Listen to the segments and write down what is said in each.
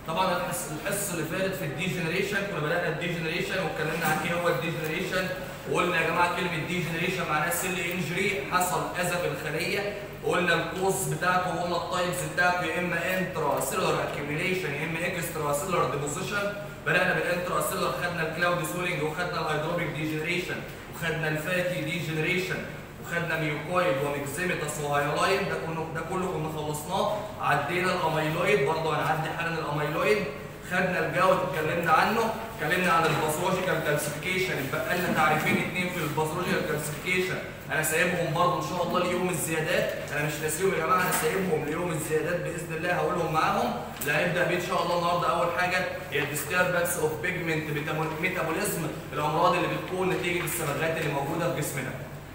طبعا الحص- الحصه اللي فاتت في الديجنريشن كنا بدانا الديجنريشن واتكلمنا عن ايه هو الديجنريشن وقلنا يا جماعه كلمه ديجنريشن معناها سيل انجري حصل اذى في الخليه وقلنا الكوز بتاعته وقلنا التايبس بتاعته يا اما انترا سيلولار اكيوميليشن يا اما اكسترا سيلولار ديبوزيشن بدانا بالانترا سيلولار خدنا الكلاود سولينج وخدنا الهيدروبيك ديجنريشن وخدنا الفاتي ديجنريشن وخدنا ميوكويد وميكزيميتاس وهايلاين ده كله ده كله كنا خلصناه عدينا الاميلويد برضه هنعدي حالا الاميلويد خدنا الجوت اتكلمنا عنه اتكلمنا عن الباثولوجيكال كالسيفيكيشن اتبقى لنا تعريفين اتنين في الباثولوجيكال كالسيفيكيشن انا سايبهم برضه ان شاء الله ليوم الزيادات انا مش ناسيهم يا جماعه انا سايبهم ليوم الزيادات باذن الله هقولهم معاهم اللي هنبدا بيه ان شاء الله النهارده اول حاجه هي الديستربنس اوف بيجمنت ميتابوليزم الامراض اللي بتكون نتيجه الصبغات اللي موجوده في جسمنا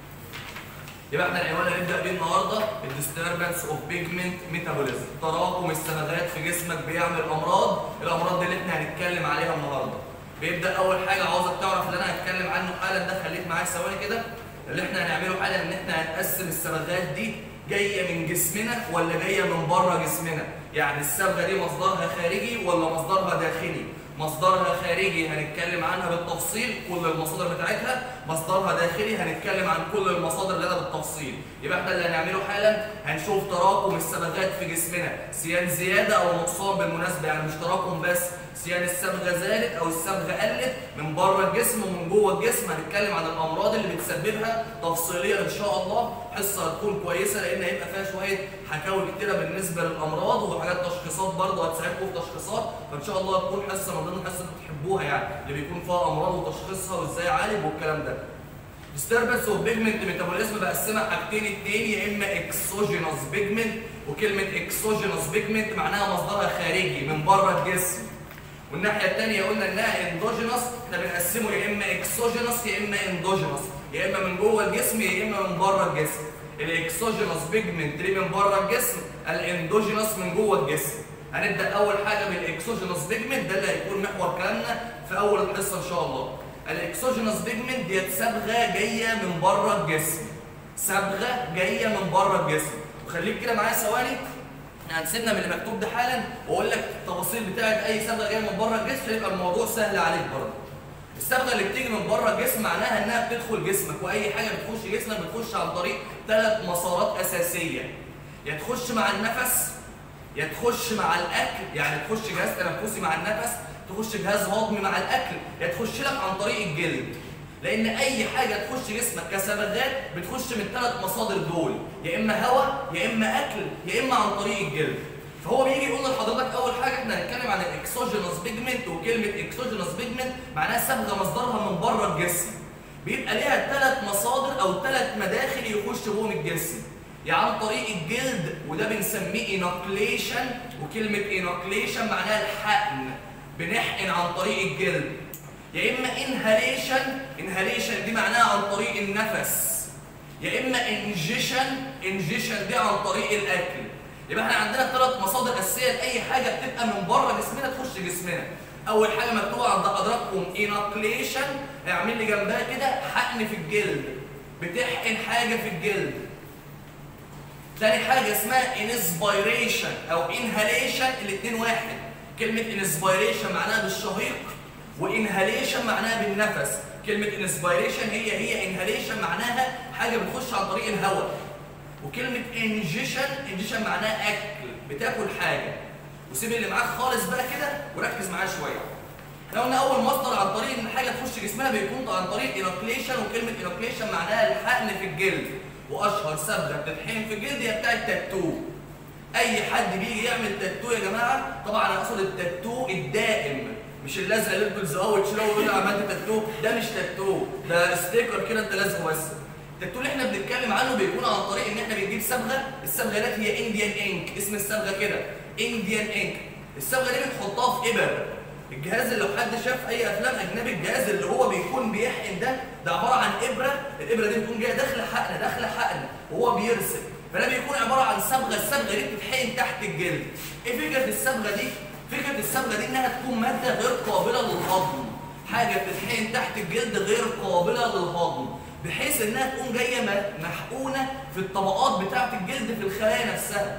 يبقى احنا العنوان اللي هنبدا بيه النهارده الديستربنس اوف بيجمنت ميتابوليزم تراكم الصبغات في جسمك بيعمل امراض الامراض دي اللي احنا هنتكلم عليها النهارده بيبدا اول حاجه عاوزك تعرف اللي انا هتكلم عنه حالا ده خليك معايا ثواني كده اللي احنا هنعمله حالا ان احنا هنقسم الصبغات دي جايه من جسمنا ولا جايه من بره جسمنا يعني الصبغه دي مصدرها خارجي ولا مصدرها داخلي مصدرها خارجي هنتكلم عنها بالتفصيل كل المصادر بتاعتها مصدرها داخلي هنتكلم عن كل المصادر اللي بالتفصيل يبقى احنا اللي هنعمله حالا هنشوف تراكم الصبغات في جسمنا سيان زياده او نقصان بالمناسبه يعني مش تراكم بس سيان الصبغه زادت او الصبغه قلت من بره الجسم ومن جوه الجسم هنتكلم عن الامراض اللي بتسببها تفصيليا ان شاء الله حصه هتكون كويسه لان هيبقى فيها شويه حكاوي كتيره بالنسبه للامراض وحاجات تشخيصات برضه هتساعدكم في تشخيصات فان شاء الله تكون حصه من ضمن الحصص اللي بتحبوها يعني اللي بيكون فيها امراض وتشخيصها وازاي اعالج والكلام ده disturbance اوف بيجمنت ميتابوليزم بقسمها حاجتين اتنين يا اما اكسوجينوس بيجمنت وكلمه اكسوجينوس بيجمنت معناها مصدرها خارجي من بره الجسم والناحيه الثانيه قلنا انها اندوجينوس احنا بنقسمه يا اما اكسوجينوس يا اما اندوجينوس يا اما من جوه الجسم يا اما من بره الجسم الاكسوجينوس بيجمنت ليه من بره الجسم الاندوجينوس من جوه الجسم هنبدا اول حاجه بالاكسوجينوس بيجمنت ده اللي هيكون محور كلامنا في اول الحصه ان شاء الله الاكسوجينوس بيجمنت ديت صبغه جايه من بره الجسم صبغه جايه من بره الجسم وخليك كده معايا ثواني احنا هنسيبنا من اللي مكتوب ده حالا واقول لك التفاصيل بتاعت اي صبغه جايه من بره الجسم يبقى الموضوع سهل عليك برضه الصبغه اللي بتيجي من بره الجسم معناها انها بتدخل جسمك واي حاجه بتخش جسمك بتخش عن طريق ثلاث مسارات اساسيه يا تخش مع النفس يا تخش مع الاكل يعني تخش جهاز تنفسي مع النفس تخش جهاز هضمي مع الاكل يا تخش لك عن طريق الجلد لان اي حاجه تخش جسمك كصبغات بتخش من ثلاث مصادر دول يا اما هواء يا اما اكل يا اما عن طريق الجلد فهو بيجي يقول لحضرتك اول حاجه احنا هنتكلم عن الاكسوجينوس بيجمنت وكلمه اكسوجينوس بيجمنت معناها صبغه مصدرها من بره الجسم بيبقى ليها ثلاث مصادر او ثلاث مداخل يخش بهم الجسم يا عن طريق الجلد وده بنسميه انوكليشن وكلمه انوكليشن معناها الحقن بنحقن عن طريق الجلد يا اما انهاليشن انهاليشن دي معناها عن طريق النفس يا اما انجيشن انجيشن دي عن طريق الاكل يبقى احنا عندنا ثلاث مصادر اساسيه لاي حاجه بتبقى من بره جسمنا تخش جسمنا اول حاجه مكتوبه عند حضراتكم انوكليشن اعمل لي جنبها كده حقن في الجلد بتحقن حاجه في الجلد تاني حاجه اسمها انسبيريشن او انهاليشن الاثنين واحد كلمه انسبيريشن معناها بالشهيق وانهاليشن معناها بالنفس كلمه انسبيريشن هي هي انهاليشن معناها حاجه بتخش عن طريق الهواء وكلمه انجيشن انجيشن معناها اكل بتاكل حاجه وسيب اللي معاك خالص بقى كده وركز معايا شويه احنا قلنا اول مصدر عن طريق ان حاجه تخش جسمنا بيكون عن طريق انوكليشن وكلمه انوكليشن معناها الحقن في الجلد واشهر صبغه بتتحقن في الجلد هي بتاعه التاتو اي حد بيجي يعمل تاتو يا جماعه طبعا انا اقصد التاتو الدائم مش اللزق اللي انتوا بتلزقوه وتشيلوه ويقول عملت تاتو ده مش تاتو ده ستيكر كده انت لازقه بس التاتو اللي احنا بنتكلم عنه بيكون عن طريق ان احنا بنجيب صبغه الصبغه ديت هي انديان انك اسم الصبغه كده انديان انك الصبغه دي بنحطها في ابر الجهاز اللي لو حد شاف اي افلام اجنبي الجهاز اللي هو بيكون بيحقن ده ده عباره عن ابره الابره دي بتكون جايه داخله حقن داخله حقن وهو بيرسم فده بيكون عباره عن صبغه الصبغه دي بتتحقن تحت الجلد ايه فكره الصبغه دي فكره الصبغه دي انها تكون ماده غير قابله للهضم حاجه بتتحقن تحت الجلد غير قابله للهضم بحيث انها تكون جايه محقونه في الطبقات بتاعه الجلد في الخلايا نفسها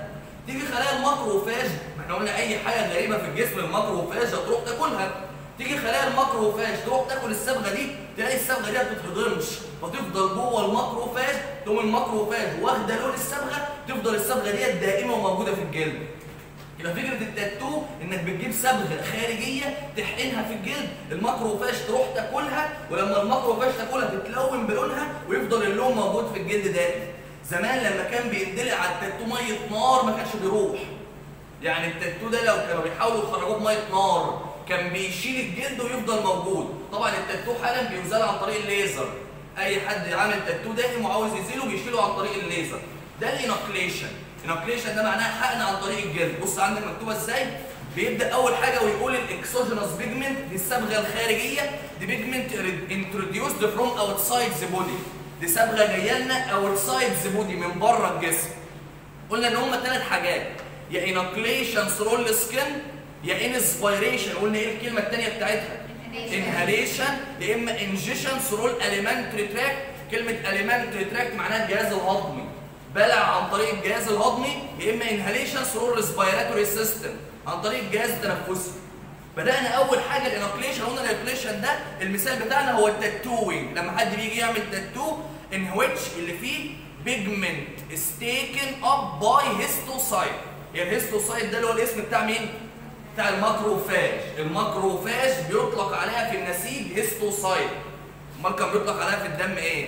تيجي خلايا الماكروفاج ما احنا قلنا اي حاجه غريبه في الجسم الماكروفاج هتروح تاكلها تيجي خلايا الماكروفاج تروح تاكل الصبغه دي تلاقي الصبغه دي ما بتتهضمش فتفضل جوه الماكروفاج تقوم الماكروفاج واخده لون الصبغه تفضل الصبغه دي دائمه وموجوده في الجلد يبقى فكره التاتو انك بتجيب صبغه خارجيه تحقنها في الجلد الماكروفاج تروح تاكلها ولما الماكروفاج تاكلها تتلون بلونها ويفضل اللون موجود في الجلد دائم زمان لما كان بيندلق على التاتو ميه نار ما كانش بيروح يعني التاتو ده لو كانوا بيحاولوا يخرجوه بميه نار كان بيشيل الجلد ويفضل موجود طبعا التاتو حالا بيزال عن طريق الليزر اي حد عامل تاتو دائم وعاوز يزيله بيشيله عن طريق الليزر ده الانوكليشن الانوكليشن ده معناها حقن عن طريق الجلد بص عندك مكتوبه ازاي بيبدا اول حاجه ويقول الاكسوجينوس بيجمنت دي الصبغه الخارجيه دي بيجمنت انتروديوسد فروم اوتسايد ذا بودي دي صبغه جايه لنا اوتسايد ذا بودي من بره الجسم قلنا ان هم ثلاث حاجات يا انوكليشن ثرو السكن يا انسبيريشن قلنا ايه الكلمه الثانيه بتاعتها انهاليشن يا اما انجيشن ثرو الاليمنتري تراك كلمه اليمنتري تراك معناها الجهاز الهضمي بلع عن طريق الجهاز الهضمي يا اما انهاليشن ثرو الريسبيراتوري سيستم عن طريق الجهاز التنفسي بدانا اول حاجه الانوكليشن قلنا الانوكليشن ده المثال بتاعنا هو التاتوينج لما حد بيجي يعمل تاتو ان which اللي فيه بيجمنت is taken up by histocyte هي الهيستوسايت ده اللي هو الاسم بتاع مين؟ بتاع الماكروفاج الماكروفاج بيطلق عليها في النسيج هيستوسايت امال كان بيطلق عليها في الدم ايه؟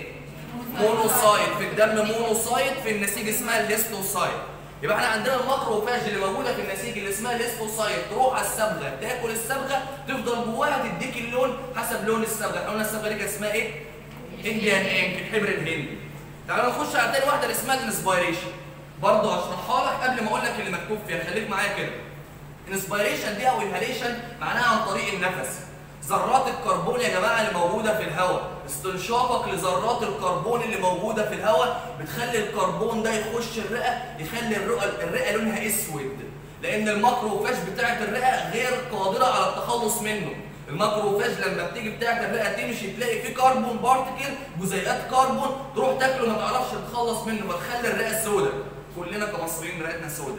مونوسايت في الدم مونوسايت في النسيج اسمها الهيستوسايت يبقى احنا عندنا الماكروفاج اللي موجوده في النسيج اللي اسمها الهيستوسايت تروح على الصبغه تاكل الصبغه تفضل جواها تديك اللون حسب لون الصبغه احنا قلنا الصبغه دي كانت اسمها ايه؟ انديان انك الحبر الهندي تعالوا نخش على تاني واحده اللي اسمها الانسبيريشن برضه هشرحها لك قبل ما اقول لك اللي مكتوب فيها خليك معايا كده انسبيريشن دي او انهاليشن معناها عن طريق النفس ذرات الكربون يا جماعه اللي موجوده في الهواء استنشاقك لذرات الكربون اللي موجوده في الهواء بتخلي الكربون ده يخش الرئه يخلي الرئه الرئه لونها اسود لان الماكروفاج بتاعه الرئه غير قادره على التخلص منه الماكروفاج لما بتيجي بتاعه الرئه تمشي تلاقي فيه كربون بارتكل جزيئات كربون تروح تاكله ما تعرفش تتخلص منه فتخلي الرئه سوداء كلنا كمصريين رئتنا سوداء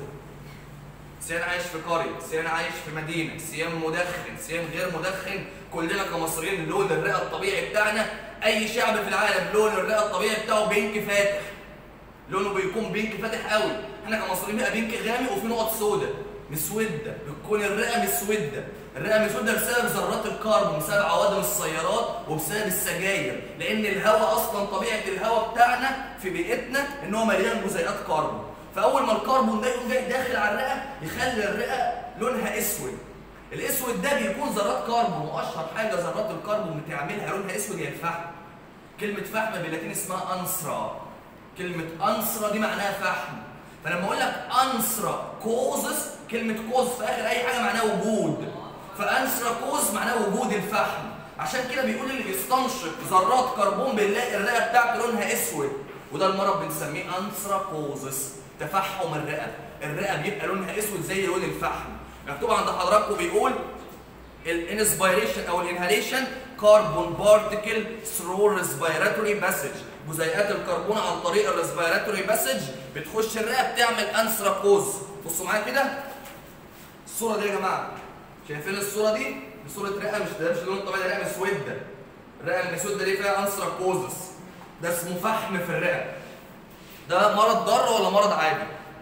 سيان عايش في قريه سيان عايش في مدينه سيان مدخن سيان غير مدخن كلنا كمصريين لون الرئه الطبيعي بتاعنا اي شعب في العالم لون الرئه الطبيعي بتاعه بينك فاتح لونه بيكون بينك فاتح قوي احنا كمصريين بقى بينك غامق وفي نقط سوداء مسوده بتكون الرئه مسوده الرئه مسوده بسبب ذرات الكربون بسبب عوادم السيارات وبسبب السجاير لان الهواء اصلا طبيعه الهواء بتاعنا في بيئتنا ان هو مليان جزيئات كربون فاول ما الكربون ده يقوم جاي داخل على الرئه يخلي الرئه لونها اسود الاسود ده بيكون ذرات كربون واشهر حاجه ذرات الكربون بتعملها لونها اسود هي الفحم كلمه فحم باللاتيني اسمها انسرا كلمه انسرا دي معناها فحم فلما اقول لك انسرا كوزس كلمه كوز في اخر اي حاجه معناها وجود فانسرا كوز معناه وجود الفحم عشان كده بيقول اللي بيستنشق ذرات كربون بنلاقي الرئه بتاعته لونها اسود وده المرض بنسميه انسرا كوزس تفحم الرئه الرئه بيبقى لونها اسود زي لون الفحم مكتوب عند حضراتكم بيقول الانسبيريشن او الانهاليشن كربون بارتكل ثرو ريسبيراتوري باسج جزيئات الكربون عن طريق الريسبيراتوري باسج بتخش الرئه بتعمل انسراكوز بصوا معايا كده الصوره دي يا جماعه شايفين الصوره دي دي صوره رئه مش ده مش اللون الطبيعي ده رئه مسوده الرئه المسوده دي فيها انسراكوزس ده اسمه فحم في الرئه ده مرض ضار ولا مرض عادي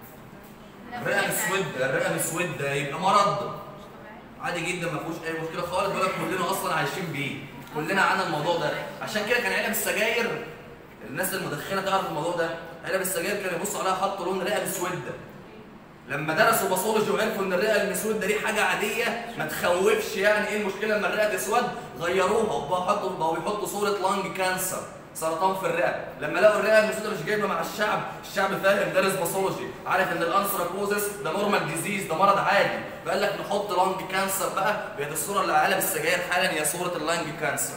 الرئه مسوده الرئه مسوده يبقى مرض عادي جدا ما فيهوش اي مشكله خالص بقول لك كلنا اصلا عايشين بيه كلنا عنا الموضوع ده عشان كده كان علب السجاير الناس المدخنه تعرف الموضوع ده علب السجاير كانوا يبصوا عليها حطوا لون رئه مسوده لما درسوا باثولوجي وعرفوا ان الرئه المسوده دي حاجه عاديه ما تخوفش يعني ايه المشكله لما الرئه تسود غيروها وبقوا حطوا بقوا بيحطوا صوره لانج كانسر سرطان في الرئه لما لقوا الرئه المسوده مش جايبه مع الشعب الشعب فاهم دارس باثولوجي عارف ان الانثراكوزس ده نورمال ديزيز ده مرض عادي فقال لك نحط لانج كانسر بقى بقت الصوره اللي على علب السجاير حالا هي صوره اللانج كانسر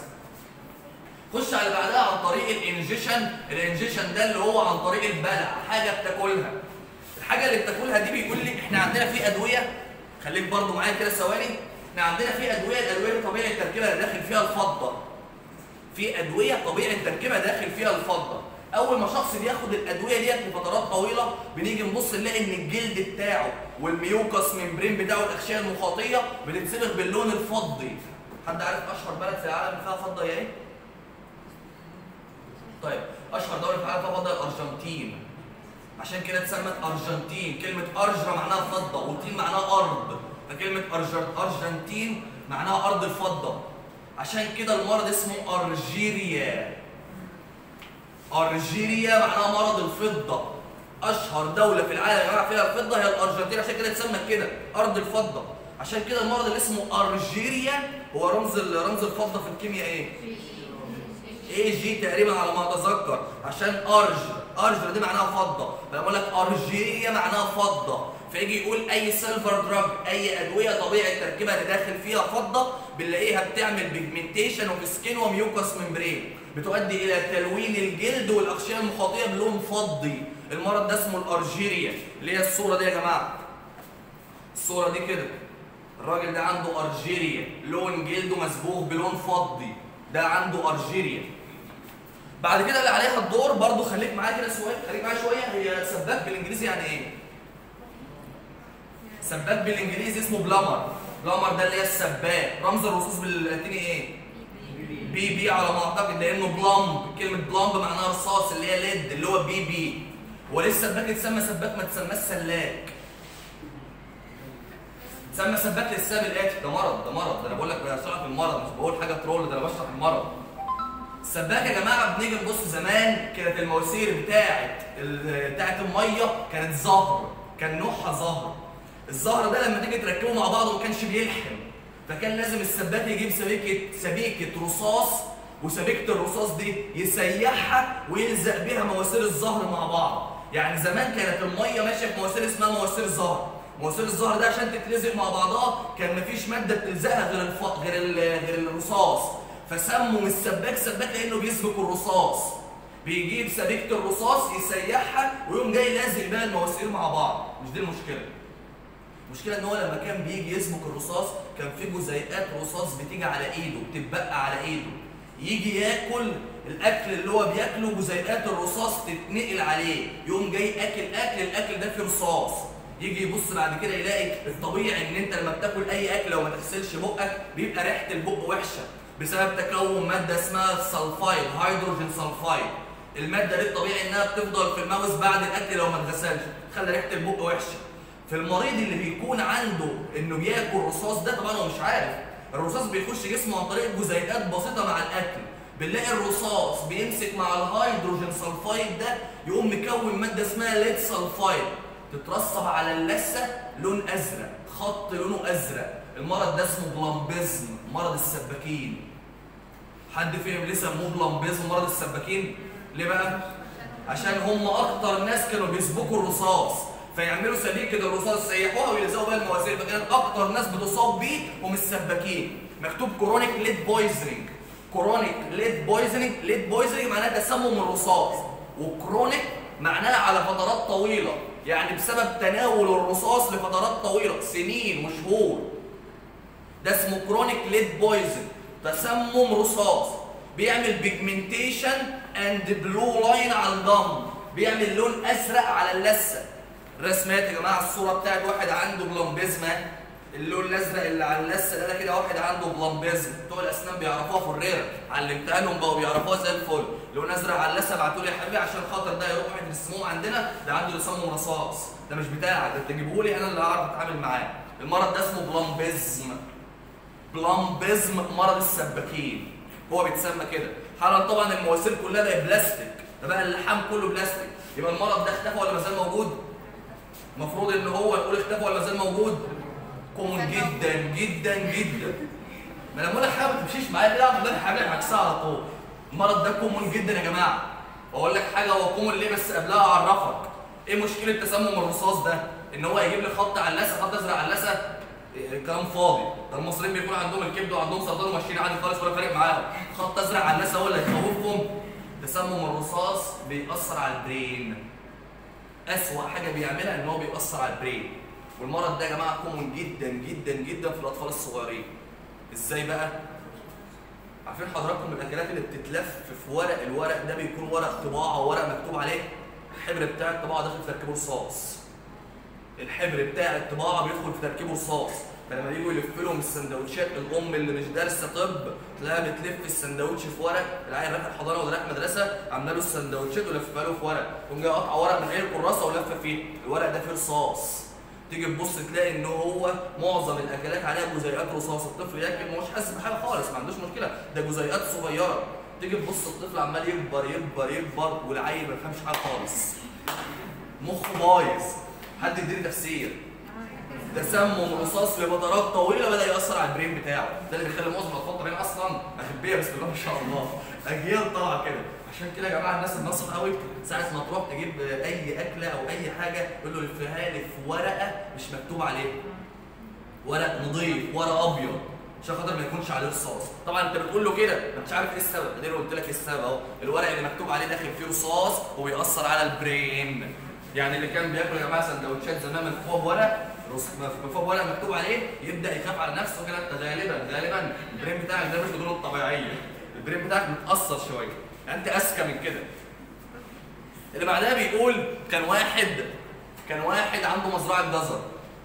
خش على بعدها عن طريق الانجيشن الانجيشن ده اللي هو عن طريق البلع حاجه بتاكلها الحاجه اللي بتاكلها دي بيقول لي احنا عندنا في ادويه خليك برضو معايا كده ثواني احنا عندنا في ادويه الادويه طبيعي تركيبها داخل فيها الفضه في ادويه طبيعي تركيبها داخل فيها الفضه اول ما شخص بياخد الادويه ديت لفترات طويله بنيجي نبص نلاقي ان الجلد بتاعه والميوكس ممبرين بتاعه الاغشيه المخاطيه بتتصبغ باللون الفضي حد عارف اشهر بلد في العالم فيها فضه هي ايه طيب اشهر دوله في العالم فيها فضه الارجنتين عشان كده اتسمت ارجنتين كلمه ارجرا معناها فضه وتين معناها ارض فكلمه أرجر- ارجنتين معناها ارض الفضه عشان كده المرض اسمه ارجيريا ارجيريا معناها مرض الفضه اشهر دوله في العالم يا جماعه فيها الفضه هي الارجنتين عشان كده اتسمت كده ارض الفضه عشان كده المرض اللي اسمه ارجيريا هو رمز ال- رمز الفضه في الكيمياء ايه اي جي تقريبا على ما اتذكر عشان ارج ارج دي معناها فضه فلما اقول لك ارجيريا معناها فضه فيجي يقول اي سيلفر دراج اي ادويه طبيعي تركيبها اللي داخل فيها فضه بنلاقيها بتعمل بيجمنتيشن اوف سكين وميوكس ممبرين بتؤدي الى تلوين الجلد والاغشيه المخاطيه بلون فضي المرض ده اسمه الارجيريا اللي هي الصوره دي يا جماعه الصوره دي كده الراجل ده عنده ارجيريا لون جلده مصبوغ بلون فضي ده عنده ارجيريا بعد كده اللي عليها الدور برضو خليك معايا كده شويه خليك معايا شويه هي سباك بالانجليزي يعني ايه سباك بالانجليزي اسمه بلامر بلامر ده اللي هي السباك رمز الرصاص باللاتيني ايه بي بي على ما اعتقد لانه بلامب كلمه بلامب معناها رصاص اللي هي ليد اللي هو بي بي وليه السباك يتسمى سباك ما تسماش سلاك تسمى سباك للسبب الاتي ده مرض ده مرض ده انا بقول لك بشرح المرض مش بقول حاجه ترول ده انا بشرح المرض السباك يا جماعه بنيجي نبص زمان كانت المواسير بتاعه ال- بتاعه الميه كانت زهر كان نوعها زهر الزهر ده لما تيجي تركبه مع بعضه ما كانش بيلحم فكان لازم السباك يجيب سبيكه سبيكه رصاص وسبيكه الرصاص دي يسيحها ويلزق بيها مواسير الزهر مع بعض يعني زمان كانت الميه ماشيه في مواسير اسمها مواسير زهر مواسير الزهر ده عشان تتلزق مع بعضها كان مفيش ماده بتلزقها غير الف... غير ال... غير الرصاص فسموا السباك سباك لانه بيسبك الرصاص بيجيب سبيكه الرصاص يسيحها ويقوم جاي لازق بيها المواسير مع بعض مش دي المشكله المشكله ان هو لما كان بيجي يسبك الرصاص كان في جزيئات رصاص بتيجي على ايده بتتبقى على ايده يجي ياكل الاكل اللي هو بياكله جزيئات الرصاص تتنقل عليه يقوم جاي اكل اكل الاكل ده فيه رصاص يجي يبص بعد كده يلاقي الطبيعي ان انت لما بتاكل اي اكل وما تغسلش بقك بيبقى ريحه البق وحشه بسبب تكون ماده اسمها السلفايد هيدروجين سلفايد الماده دي الطبيعي انها بتفضل في الماوس بعد الاكل لو ما اتغسلش تخلي ريحه البق وحشه في المريض اللي بيكون عنده انه بياكل رصاص ده طبعا هو مش عارف الرصاص بيخش جسمه عن طريق جزيئات بسيطه مع الاكل بنلاقي الرصاص بيمسك مع الهيدروجين سلفايد ده يقوم مكون ماده اسمها ليد سلفايد تترسب على اللثه لون ازرق خط لونه ازرق المرض ده اسمه بلامبيزم مرض السباكين حد فهم ليه سموه بلامبيزم مرض السباكين ليه بقى عشان هم اكتر ناس كانوا بيسبكوا الرصاص فيعملوا سبيكه الرصاص يسيحوها ويلزقوا بيها المواسير فكانت اكتر ناس بتصاب بيه هم السباكين مكتوب كرونيك ليد بويزنينج كرونيك ليد بويزنينج ليد بويزنينج معناها تسمم الرصاص وكرونيك معناها على فترات طويله يعني بسبب تناول الرصاص لفترات طويله سنين وشهور ده اسمه كرونيك ليد بويزن تسمم رصاص بيعمل بيجمنتيشن اند بلو لاين على الدم بيعمل لون ازرق على اللثه الرسمات يا جماعه الصوره بتاعت واحد عنده بلامبيزما اللون الازرق اللي على اللثه ده, ده كده واحد عنده بلامبيزم بتوع الاسنان بيعرفوها في الريره علمتها لهم بقوا بيعرفوها زي الفل لون ازرق على اللثه ابعتوا لي يا حبيبي عشان خاطر ده يروح واحد من السموم عندنا ده عنده تسمم رصاص ده مش بتاعك ده تجيبه لي انا اللي هعرف اتعامل معاه المرض ده اسمه بلامبيزم بلامبيزم مرض السباكين هو بيتسمى كده حالا طبعا المواسير كلها بقت بلاستيك ده بقى اللحام كله بلاستيك يبقى المرض ده اختفى ولا ما زال موجود المفروض ان هو يقول اختفى ولا ما زال موجود كومون جدا جدا جدا ما انا بقول لك حاجه ما تمشيش معايا كده اقعد هعمل عكسها على طول المرض ده كومون جدا يا جماعه واقول لك حاجه هو كومون ليه بس قبلها اعرفك ايه مشكله تسمم الرصاص ده ان هو يجيب لي خط على اللثه خط ازرق على اللثه إيه، كلام فاضي ده المصريين بيكون عندهم الكبد وعندهم سرطان وماشيين عادي خالص ولا فارق معاهم خط ازرق على اللثه هو اللي هيخوفهم تسمم الرصاص بيأثر على البرين أسوأ حاجة بيعملها إن هو بيأثر على البرين والمرض ده يا جماعة كومون جدا جدا جدا في الأطفال الصغيرين إزاي بقى؟ عارفين حضراتكم الاكلات اللي بتتلف في ورق الورق ده بيكون ورق طباعه وورق مكتوب عليه الحبر بتاع الطباعه داخل في تركيبه رصاص الحبر بتاع الطباعه بيدخل في تركيبه رصاص فلما يجوا يلفوا لهم السندوتشات الام اللي مش دارسه طب تلاقيها بتلف السندوتش في ورق العيل رايح الحضانه ولا رايح مدرسه عامله له السندوتشات ولفها له في ورق تقوم جاي قاطعه ورق من غير كراسه ولفه فيه الورق ده فيه رصاص تيجي تبص تلاقي ان هو معظم الاكلات عليها جزيئات رصاص الطفل ياكل مش حاسس بحاجه خالص ما عندوش مشكله ده جزيئات صغيره تيجي تبص الطفل عمال يكبر يكبر يكبر والعيل ما يفهمش حاجه خالص مخه بايظ حد يديني تفسير تسمم رصاص لفترات طويله بدا ياثر على البرين بتاعه ده اللي بيخلي معظم الاطفال طالعين اصلا اغبياء بسم الله ما شاء الله اجيال طالعه كده عشان كده يا جماعه الناس الناصح قوي ساعه ما تروح تجيب اي اكله او اي حاجه يقول له لفها لي في ورقه مش مكتوب عليها ورق نظيف ورق ابيض عشان خاطر ما يكونش عليه رصاص طبعا انت بتقول له كده ما انتش عارف ايه السبب اديني قلت لك ايه السبب اهو الورق اللي مكتوب عليه داخل فيه رصاص وبيأثر على البرين يعني اللي كان بياكل يا جماعه سندوتشات زمان من فوق ورق من فوق ورق مكتوب عليه يبدا يخاف على نفسه كده انت غالبا غالبا البرين بتاعك ده مش بدون الطبيعيه البرين بتاعك متاثر شويه انت اذكى من كده اللي بعدها بيقول كان واحد كان واحد عنده مزرعه جزر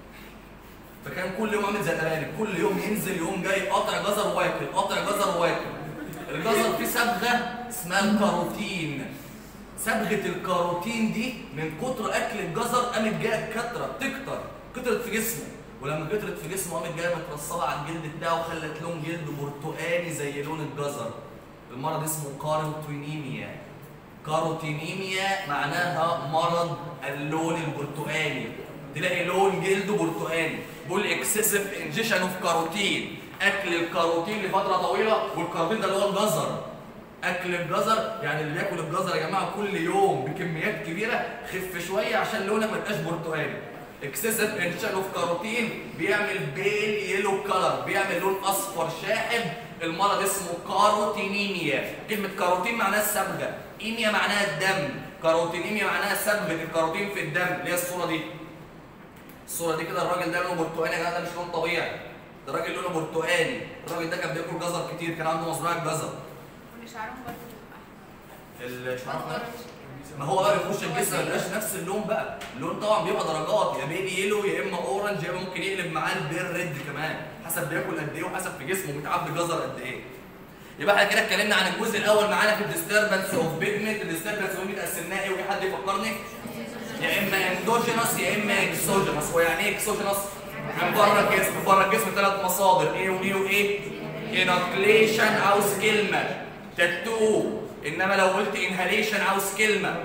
فكان كل يوم عامل زي الارانب كل يوم ينزل يقوم جاي قاطع جزر واكل قاطع جزر واكل الجزر فيه صبغه اسمها الكاروتين صبغه الكاروتين دي من كتر اكل الجزر قامت جايه كتره بتكتر كترت في جسمه ولما كترت في جسمه قامت جايه مترصبه على الجلد بتاعه وخلت لون جلده برتقاني زي لون الجزر المرض اسمه كاروتينيميا كاروتينيميا معناها مرض اللون البرتقاني تلاقي لون جلده برتقاني بيقول اكسسيف انجيشن اوف كاروتين اكل الكاروتين لفتره طويله والكاروتين ده اللي هو الجزر اكل الجزر يعني اللي بياكل الجزر يا جماعه كل يوم بكميات كبيره خف شويه عشان لونك ما يبقاش برتقاني اكسسيف انجيشن اوف كاروتين بيعمل بيل يلو كلر بيعمل لون اصفر شاحب المرض اسمه كاروتينيميا كلمه كاروتين معناها الصبغه ايميا معناها الدم كاروتينيميا معناها صبغه الكاروتين في الدم اللي هي الصوره دي الصوره دي كده الراجل ده لونه برتقاني يا جماعه ده مش لون طبيعي ده راجل لونه برتقاني الراجل ده كان بياكل جزر كتير كان عنده مزرعه جزر شعرهم برضه الشعر ما هو بقى بيخش الجسم ما بيبقاش نفس اللون بقى اللون طبعا بيبقى درجات يا بيبي يلو يا اما اورنج يا اما ممكن يقلب معاه البير ريد كمان حسب بياكل قد ايه وحسب في جسمه بيتعب جزر قد ايه يبقى احنا كده اتكلمنا عن الجزء الاول معانا في الديستربنس اوف بيجمنت الديستربنس اوف قسمناه ايه وفي حد يفكرني يا اما اندوجينوس يا اما اكسوجينوس هو يعني ايه اكسوجينوس من بره الجسم بره الجسم ثلاث مصادر ايه وايه وايه انكليشن عاوز كلمه تاتو انما لو قلت انهاليشن عاوز كلمه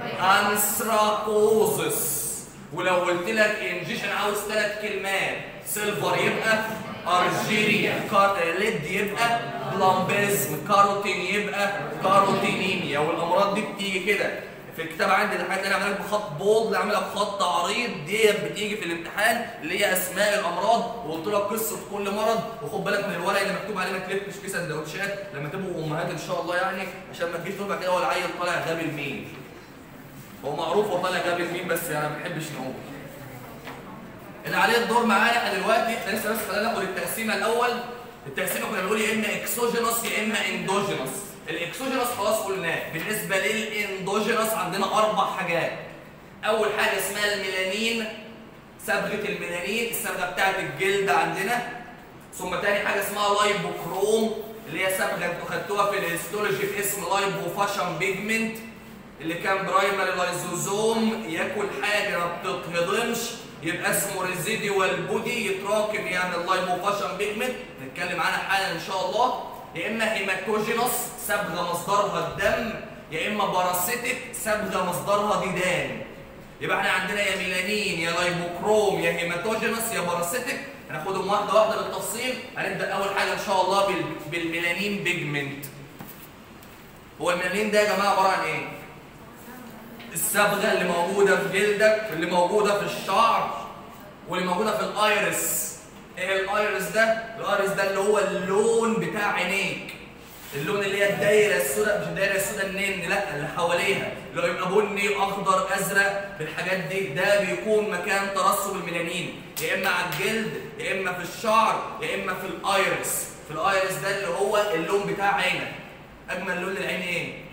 انثراكوزس ولو قلت لك انجيشن عاوز ثلاث كلمات سيلفر يبقى ارجيريا كار... ليد يبقى بلامبيزم كاروتين يبقى كاروتينيميا والامراض دي بتيجي كده في الكتاب عندي الحاجات اللي انا عاملها بخط بولد اللي عاملها بخط عريض دي بتيجي في الامتحان اللي هي اسماء الامراض وقلت لك قصه كل مرض وخد بالك من الورق اللي مكتوب عليه ما تلفش فيه سندوتشات لما تبقوا امهات ان شاء الله يعني عشان ما تجيش تبقى كده هو العيل طالع غبي لمين هو معروف هو طالع غبي لمين بس يعني ما بنحبش نقول اللي عليه الدور معانا احنا دلوقتي احنا لسه بس خلينا ناخد التقسيمه الاول التقسيمه كنا بنقول يا اما اكسوجينوس يا اما اندوجينوس الاكسوجينوس خلاص قلناه بالنسبه للاندوجينوس عندنا اربع حاجات اول حاجه اسمها الميلانين صبغه الميلانين الصبغه بتاعه الجلد عندنا ثم تاني حاجه اسمها لايبوكروم اللي هي صبغه انتوا خدتوها في الهيستولوجي باسم لايبوفاشن بيجمنت اللي كان برايمري لايزوزوم ياكل حاجه ما بتتهضمش يبقى اسمه ريزيديوال بودي يتراكم يعني اللايبوفاشن بيجمنت نتكلم عنها حالا ان شاء الله يا اما هيماتوجينوس صبغه مصدرها الدم يا اما باراسيتك صبغه مصدرها ديدان يبقى احنا عندنا يا ميلانين يا لايبوكروم يا هيماتوجينوس يا باراسيتك هناخدهم واحده واحده بالتفصيل هنبدا اول حاجه ان شاء الله بال... بالميلانين بيجمنت هو الميلانين ده يا جماعه عباره عن ايه الصبغه اللي موجوده في جلدك اللي موجوده في الشعر واللي موجوده في الايرس ايه الايرس ده الايرس ده اللي هو اللون بتاع عينيك اللون اللي هي الدايره السوداء مش الدايره السوداء النن لا اللي حواليها اللي هو يبقى بني اخضر ازرق بالحاجات دي ده بيكون مكان ترسب الميلانين يا اما على الجلد يا اما في الشعر يا اما في الايرس في الايرس ده اللي هو اللون بتاع عينك اجمل لون للعين ايه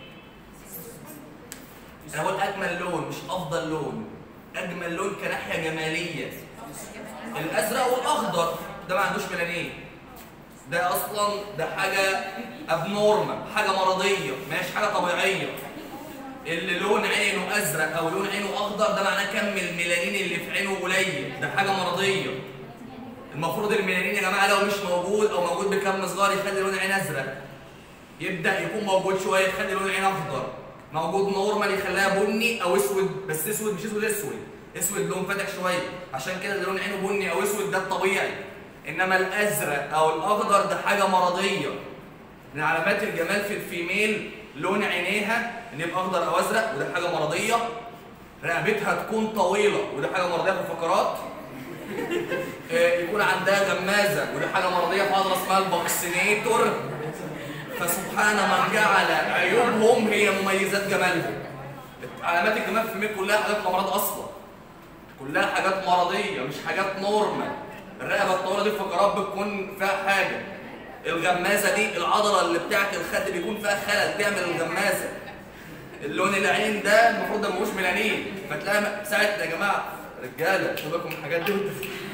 انا بقول اجمل لون مش افضل لون اجمل لون كناحيه جماليه الازرق والاخضر ده ما عندوش ميلانين ده اصلا ده حاجه ابنورمال حاجه مرضيه مش حاجه طبيعيه اللي لون عينه ازرق او لون عينه اخضر ده معناه كم الميلانين اللي في عينه قليل ده حاجه مرضيه المفروض الميلانين يا جماعه لو مش موجود او موجود بكم صغير يخلي لون العين ازرق يبدا يكون موجود شويه يخلي لون العين اخضر موجود نورمال يخليها بني او اسود بس اسود مش اسود اسود اسود لون فاتح شويه عشان كده اللي لون عينه بني او اسود ده الطبيعي انما الازرق او الاخضر ده حاجه مرضيه من علامات الجمال في الفيميل لون عينيها ان يبقى اخضر او ازرق وده حاجه مرضيه رقبتها تكون طويله وده حاجه مرضيه في الفقرات آه، يكون عندها غمازه وده حاجه مرضيه في عضله اسمها الباكسينيتور فسبحان من جعل عيوبهم هي مميزات جمالهم علامات الجمال في الميل كلها حاجات امراض اصلا كلها حاجات مرضيه مش حاجات نورمال الرقبه الطويله دي الفقرات بتكون فيها حاجه الغمازه دي العضله اللي بتاعت الخد بيكون فيها خلل تعمل الغمازه اللون العين ده المفروض ده مش ميلانين فتلاقي ساعه يا جماعه رجاله خدوا بالكم من الحاجات دي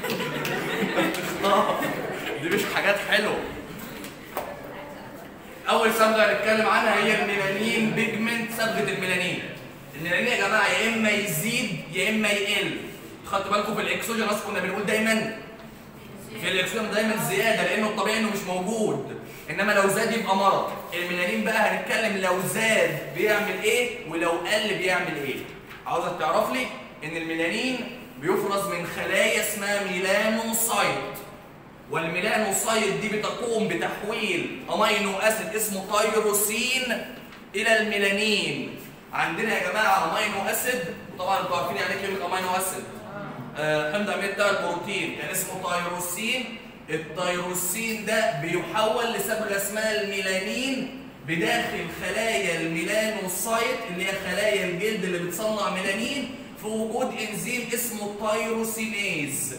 دي مش حاجات حلوه اول صبغه هنتكلم عنها هي الميلانين بيجمنت صبغه الميلانين الميلانين يا جماعه يا اما يزيد يا اما يقل خدتوا بالكم في الاكسوجينوس كنا بنقول دايما في الاكسوجين دايما زياده لانه الطبيعي انه مش موجود انما لو زاد يبقى مرض الميلانين بقى هنتكلم لو زاد بيعمل ايه ولو قل بيعمل ايه عاوزك تعرف لي ان الميلانين بيفرز من خلايا اسمها ميلانوسايت والميلانوسايت دي بتقوم بتحويل امينو اسيد اسمه تيروسين الى الميلانين عندنا يا جماعه امينو اسيد وطبعا انتوا عارفين يعني ايه كلمه امينو اسيد آه، حمض امين بتاع البروتين كان اسمه تيروسين التيروسين ده بيحول لصبغه اسمها الميلانين بداخل خلايا الميلانوسايت اللي هي خلايا الجلد اللي بتصنع ميلانين في وجود انزيم اسمه التيروسينيز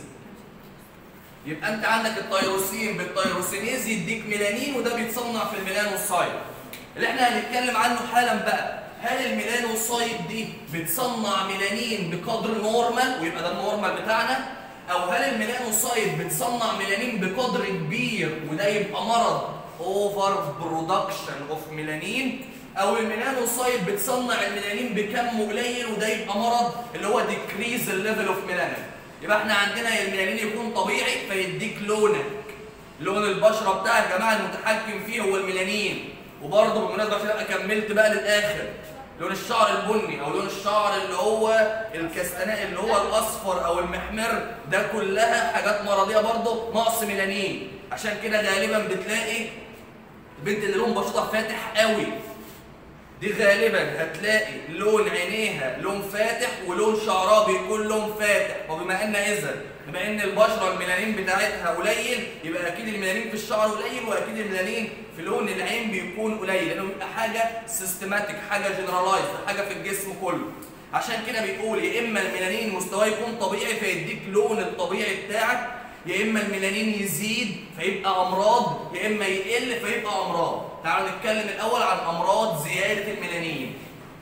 يبقى انت عندك التيروسين بالتيروسينيز يديك ميلانين وده بيتصنع في الميلانوسايت اللي احنا هنتكلم عنه حالا بقى هل الميلانوسايت دي بتصنع ميلانين بقدر نورمال ويبقى ده النورمال بتاعنا او هل الميلانوسايت بتصنع ميلانين بقدر كبير وده يبقى مرض اوفر برودكشن اوف ميلانين او الميلانوسايت بتصنع الميلانين بكم قليل وده يبقى مرض اللي هو ديكريز الليفل اوف ميلانين يبقى احنا عندنا الميلانين يكون طبيعي فيديك لونك لون البشره بتاع يا جماعه المتحكم فيه هو الميلانين وبرضه بالمناسبه عشان ابقى كملت بقى للاخر لون الشعر البني او لون الشعر اللي هو الكستناء اللي هو الاصفر او المحمر ده كلها حاجات مرضيه برضه نقص ميلانين عشان كده غالبا بتلاقي البنت اللي لون بشرتها فاتح قوي دي غالبا هتلاقي لون عينيها لون فاتح ولون شعرها بيكون لون فاتح وبما ان اذا بما ان البشره الميلانين بتاعتها قليل يبقى اكيد الميلانين في الشعر قليل واكيد الميلانين في لون العين بيكون قليل لانه بيبقى حاجه سيستماتيك حاجه جنرالايز حاجه في الجسم كله عشان كده بيقول يا اما الميلانين مستواه يكون طبيعي فيديك لون الطبيعي بتاعك يا اما الميلانين يزيد فيبقى امراض يا اما يقل فيبقى امراض تعالوا نتكلم الاول عن امراض زياده الميلانين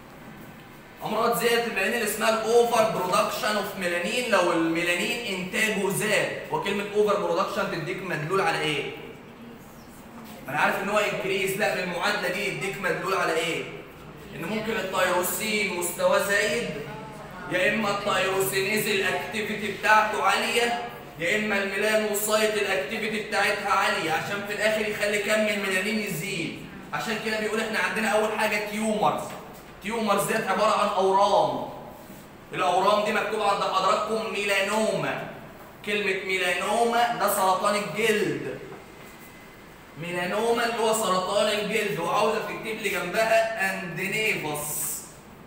امراض زياده الميلانين اللي اسمها الاوفر برودكشن اوف ميلانين لو الميلانين انتاجه زاد وكلمه اوفر برودكشن تديك مدلول على ايه انا عارف ان هو انكريز لا بالمعادله دي يديك مدلول على ايه ان ممكن التيروسين مستواه زايد يا اما التيروسينيز الاكتيفيتي بتاعته عاليه يا اما الميلانوسايت الاكتيفيتي بتاعتها عاليه عشان في الاخر يخلي كم الميلانين يزيد عشان كده بيقول احنا عندنا اول حاجه تيومرز تيومرز ديت عباره عن اورام الاورام دي مكتوب عند حضراتكم ميلانوما كلمه ميلانوما ده سرطان الجلد ميلانوما اللي هو سرطان الجلد وعاوزك تكتب لي جنبها اند نيفس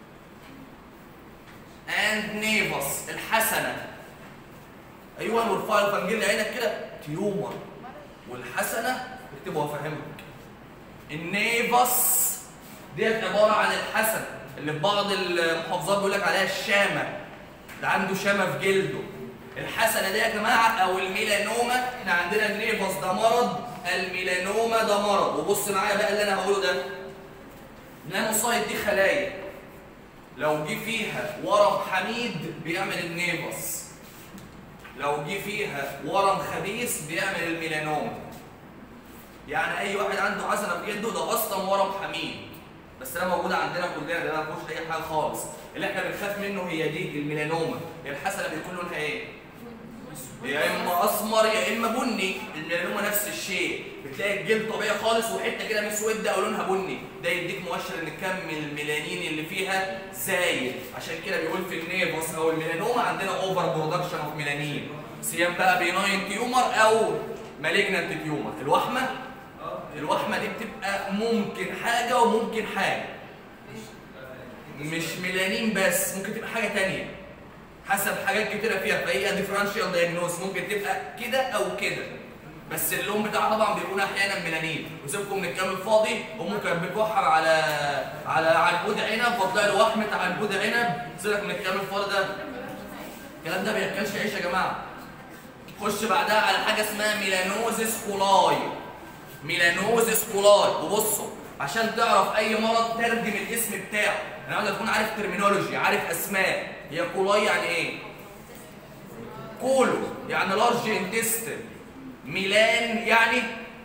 اند نيفس الحسنه ايوه وارفع الفنجيل عينك كده تيومر والحسنه اكتبه وافهمك النيفس ديت عباره عن الحسنه اللي في بعض المحافظات بيقول لك عليها الشامه ده عنده شامه في جلده الحسنه دي يا جماعه او الميلانوما احنا عندنا النيفس ده مرض الميلانوما ده مرض وبص معايا بقى اللي انا هقوله ده نانوسايت دي خلايا لو جه فيها ورم حميد بيعمل النيفس لو جه فيها ورم خبيث بيعمل الميلانوما يعني اي واحد عنده حسنه في جلده ده اصلا ورم حميد بس ده موجوده عندنا كلنا ده ما فيهوش اي حاجه خالص اللي احنا بنخاف منه هي دي الميلانوما الحسنه بيكون لونها ايه يا اما اسمر يا اما بني الميلانوما نفس الشيء بتلاقي الجلد طبيعي خالص وحته كده مسوده او لونها بني ده يديك مؤشر ان كم الميلانين اللي فيها زايد عشان كده بيقول في النيفوس او الميلانوما عندنا اوفر برودكشن اوف ميلانين سيام بقى بيناين تيومر او مالجنانت تيومر الوحمه الوحمه دي بتبقى ممكن حاجه وممكن حاجه مش ميلانين بس ممكن تبقى حاجه تانية حسب حاجات كتيره فيها فهي ديفرنشال دايجنوز ممكن تبقى كده او كده بس اللون بتاعها طبعا بيكون احيانا ميلانين وسيبكم من الكلام الفاضي امه كانت بتوحم على على عنقود عنب فطلع له وحمه عنقود عنب سيبك من الكلام الفاضي ده الكلام ده ما بياكلش عيش يا جماعه خش بعدها على حاجه اسمها ميلانوزيس كولاي ميلانوزيس كولاي وبصوا عشان تعرف اي مرض ترجم الاسم بتاعه انا عاوز تكون عارف ترمينولوجي عارف اسماء هي كولاي يعني ايه كولو يعني لارج انتستين ميلان يعني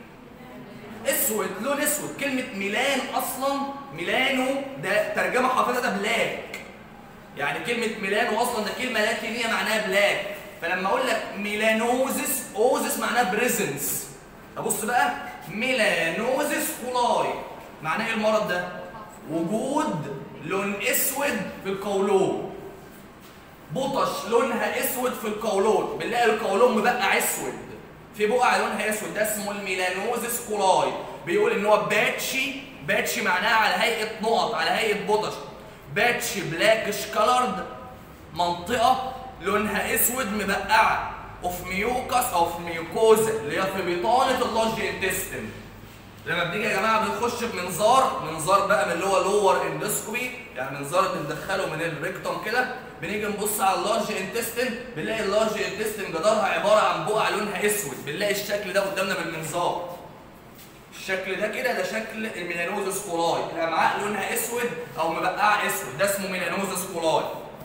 اسود لون اسود كلمه ميلان اصلا ميلانو ده ترجمه حرفيا ده بلاك يعني كلمه ميلانو اصلا ده كلمه لاتينيه معناها بلاك فلما اقول لك ميلانوزس اوزس معناها بريزنس ابص بقى ميلانوزس كولاي معناه ايه المرض ده وجود لون اسود في القولون بطش لونها اسود في القولون بنلاقي القولون مبقع اسود في بقع لونها اسود ده اسمه الميلانوزس كولاي بيقول ان هو باتشي باتشي معناها على هيئه نقط على هيئه بطش باتشي بلاكش كلرد منطقه لونها اسود مبقعه اوف ميوكس او في ميوكوزا اللي هي في بطانه اللارج انتستين لما بنيجي يا جماعه بنخش بمنظار منظار بقى من اللي هو لور اندوسكوبي يعني منظار بندخله من الريكتوم كده بنيجي نبص على اللارج انتستين بنلاقي اللارج انتستين جدارها عباره عن بقع لونها اسود بنلاقي الشكل ده قدامنا بالمنظار الشكل ده كده ده شكل الميلانوزس كولاي الامعاء لونها اسود او مبقعه اسود ده اسمه ميلانوزس كولاي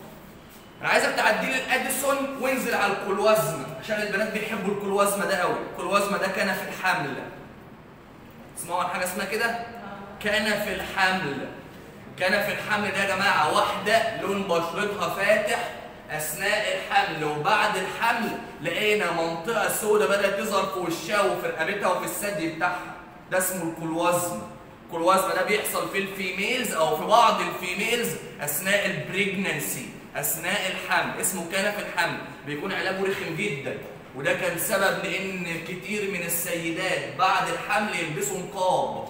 انا عايزك تعدي لي الاديسون وانزل على الكلوازما عشان البنات بيحبوا الكلوازما ده قوي الكلوازما ده كان في الحمل اسمعوا عن حاجه اسمها كده كان في الحمل كان في الحمل ده يا جماعه واحده لون بشرتها فاتح اثناء الحمل وبعد الحمل لقينا منطقه سوداء بدات تظهر في وشها وفي رقبتها وفي الثدي بتاعها ده اسمه الكلوازما الكلوازما ده بيحصل في الفيميلز او في بعض الفيميلز اثناء البريجننسي اثناء الحمل اسمه كان في الحمل بيكون علاجه رخم جدا وده كان سبب لان كتير من السيدات بعد الحمل يلبسوا نقاب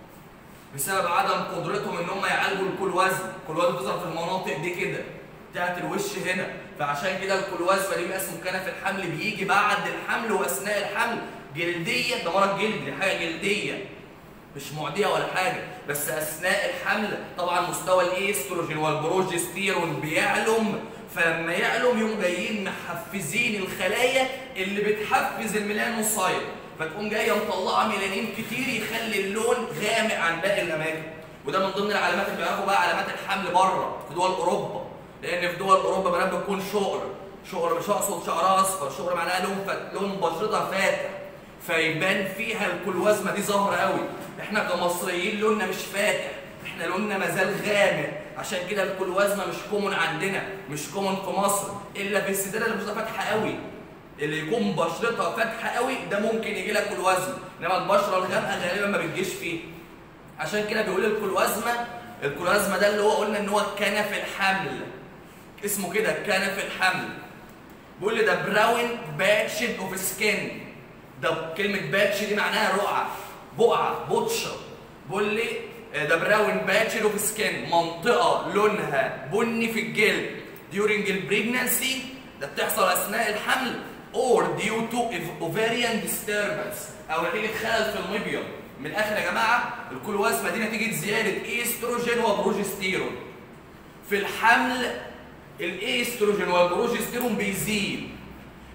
بسبب عدم قدرتهم ان هم يعالجوا الكلوازما الكلوازما بتظهر في المناطق دي كده بتاعت الوش هنا فعشان كده الكلوازما دي اسمه كان في الحمل بيجي بعد الحمل واثناء الحمل جلديه ده مرض جلد دي حاجه جلديه مش معديه ولا حاجه بس اثناء الحمل طبعا مستوى الايستروجين والبروجستيرون بيعلم فلما يعلم يقوم جايين محفزين الخلايا اللي بتحفز الميلانوسايت فتقوم جايه مطلعه ميلانين كتير يخلي اللون غامق عن باقي الاماكن وده من ضمن العلامات اللي بيعرفوا بقى علامات الحمل بره في دول اوروبا لان في دول اوروبا بنات بتكون شقر شقر مش اقصد شعرها اصفر شقر معناها لون فت... لون بشرتها فاتح فيبان فيها الكلوازما دي ظاهره قوي احنا كمصريين لوننا مش فاتح احنا لوننا مازال غامق عشان كده الكلوازما مش كومون عندنا مش كومون في مصر الا في السيدات اللي بشرتها فاتحه قوي اللي يكون بشرتها فاتحه قوي ده ممكن يجي لها كلوازما انما البشره الغامقه غالبا ما بتجيش فيه عشان كده بيقول الكلوازما الكلوازما ده اللي هو قلنا ان هو كان في الحمل اسمه كده كان في الحمل بيقول لي ده براون باتشد اوف سكين ده كلمه باتش دي معناها رقعه بقعه بطشه بيقول لي ده براون باتشر اوف سكين منطقه لونها بني في الجلد during البريجنانسي ده بتحصل اثناء الحمل or due to ovarian disturbance او نتيجه خلل في المبيض من الاخر يا جماعه الكلوازما دي نتيجه زياده ايستروجين وبروجستيرون في الحمل الايستروجين والبروجستيرون بيزيد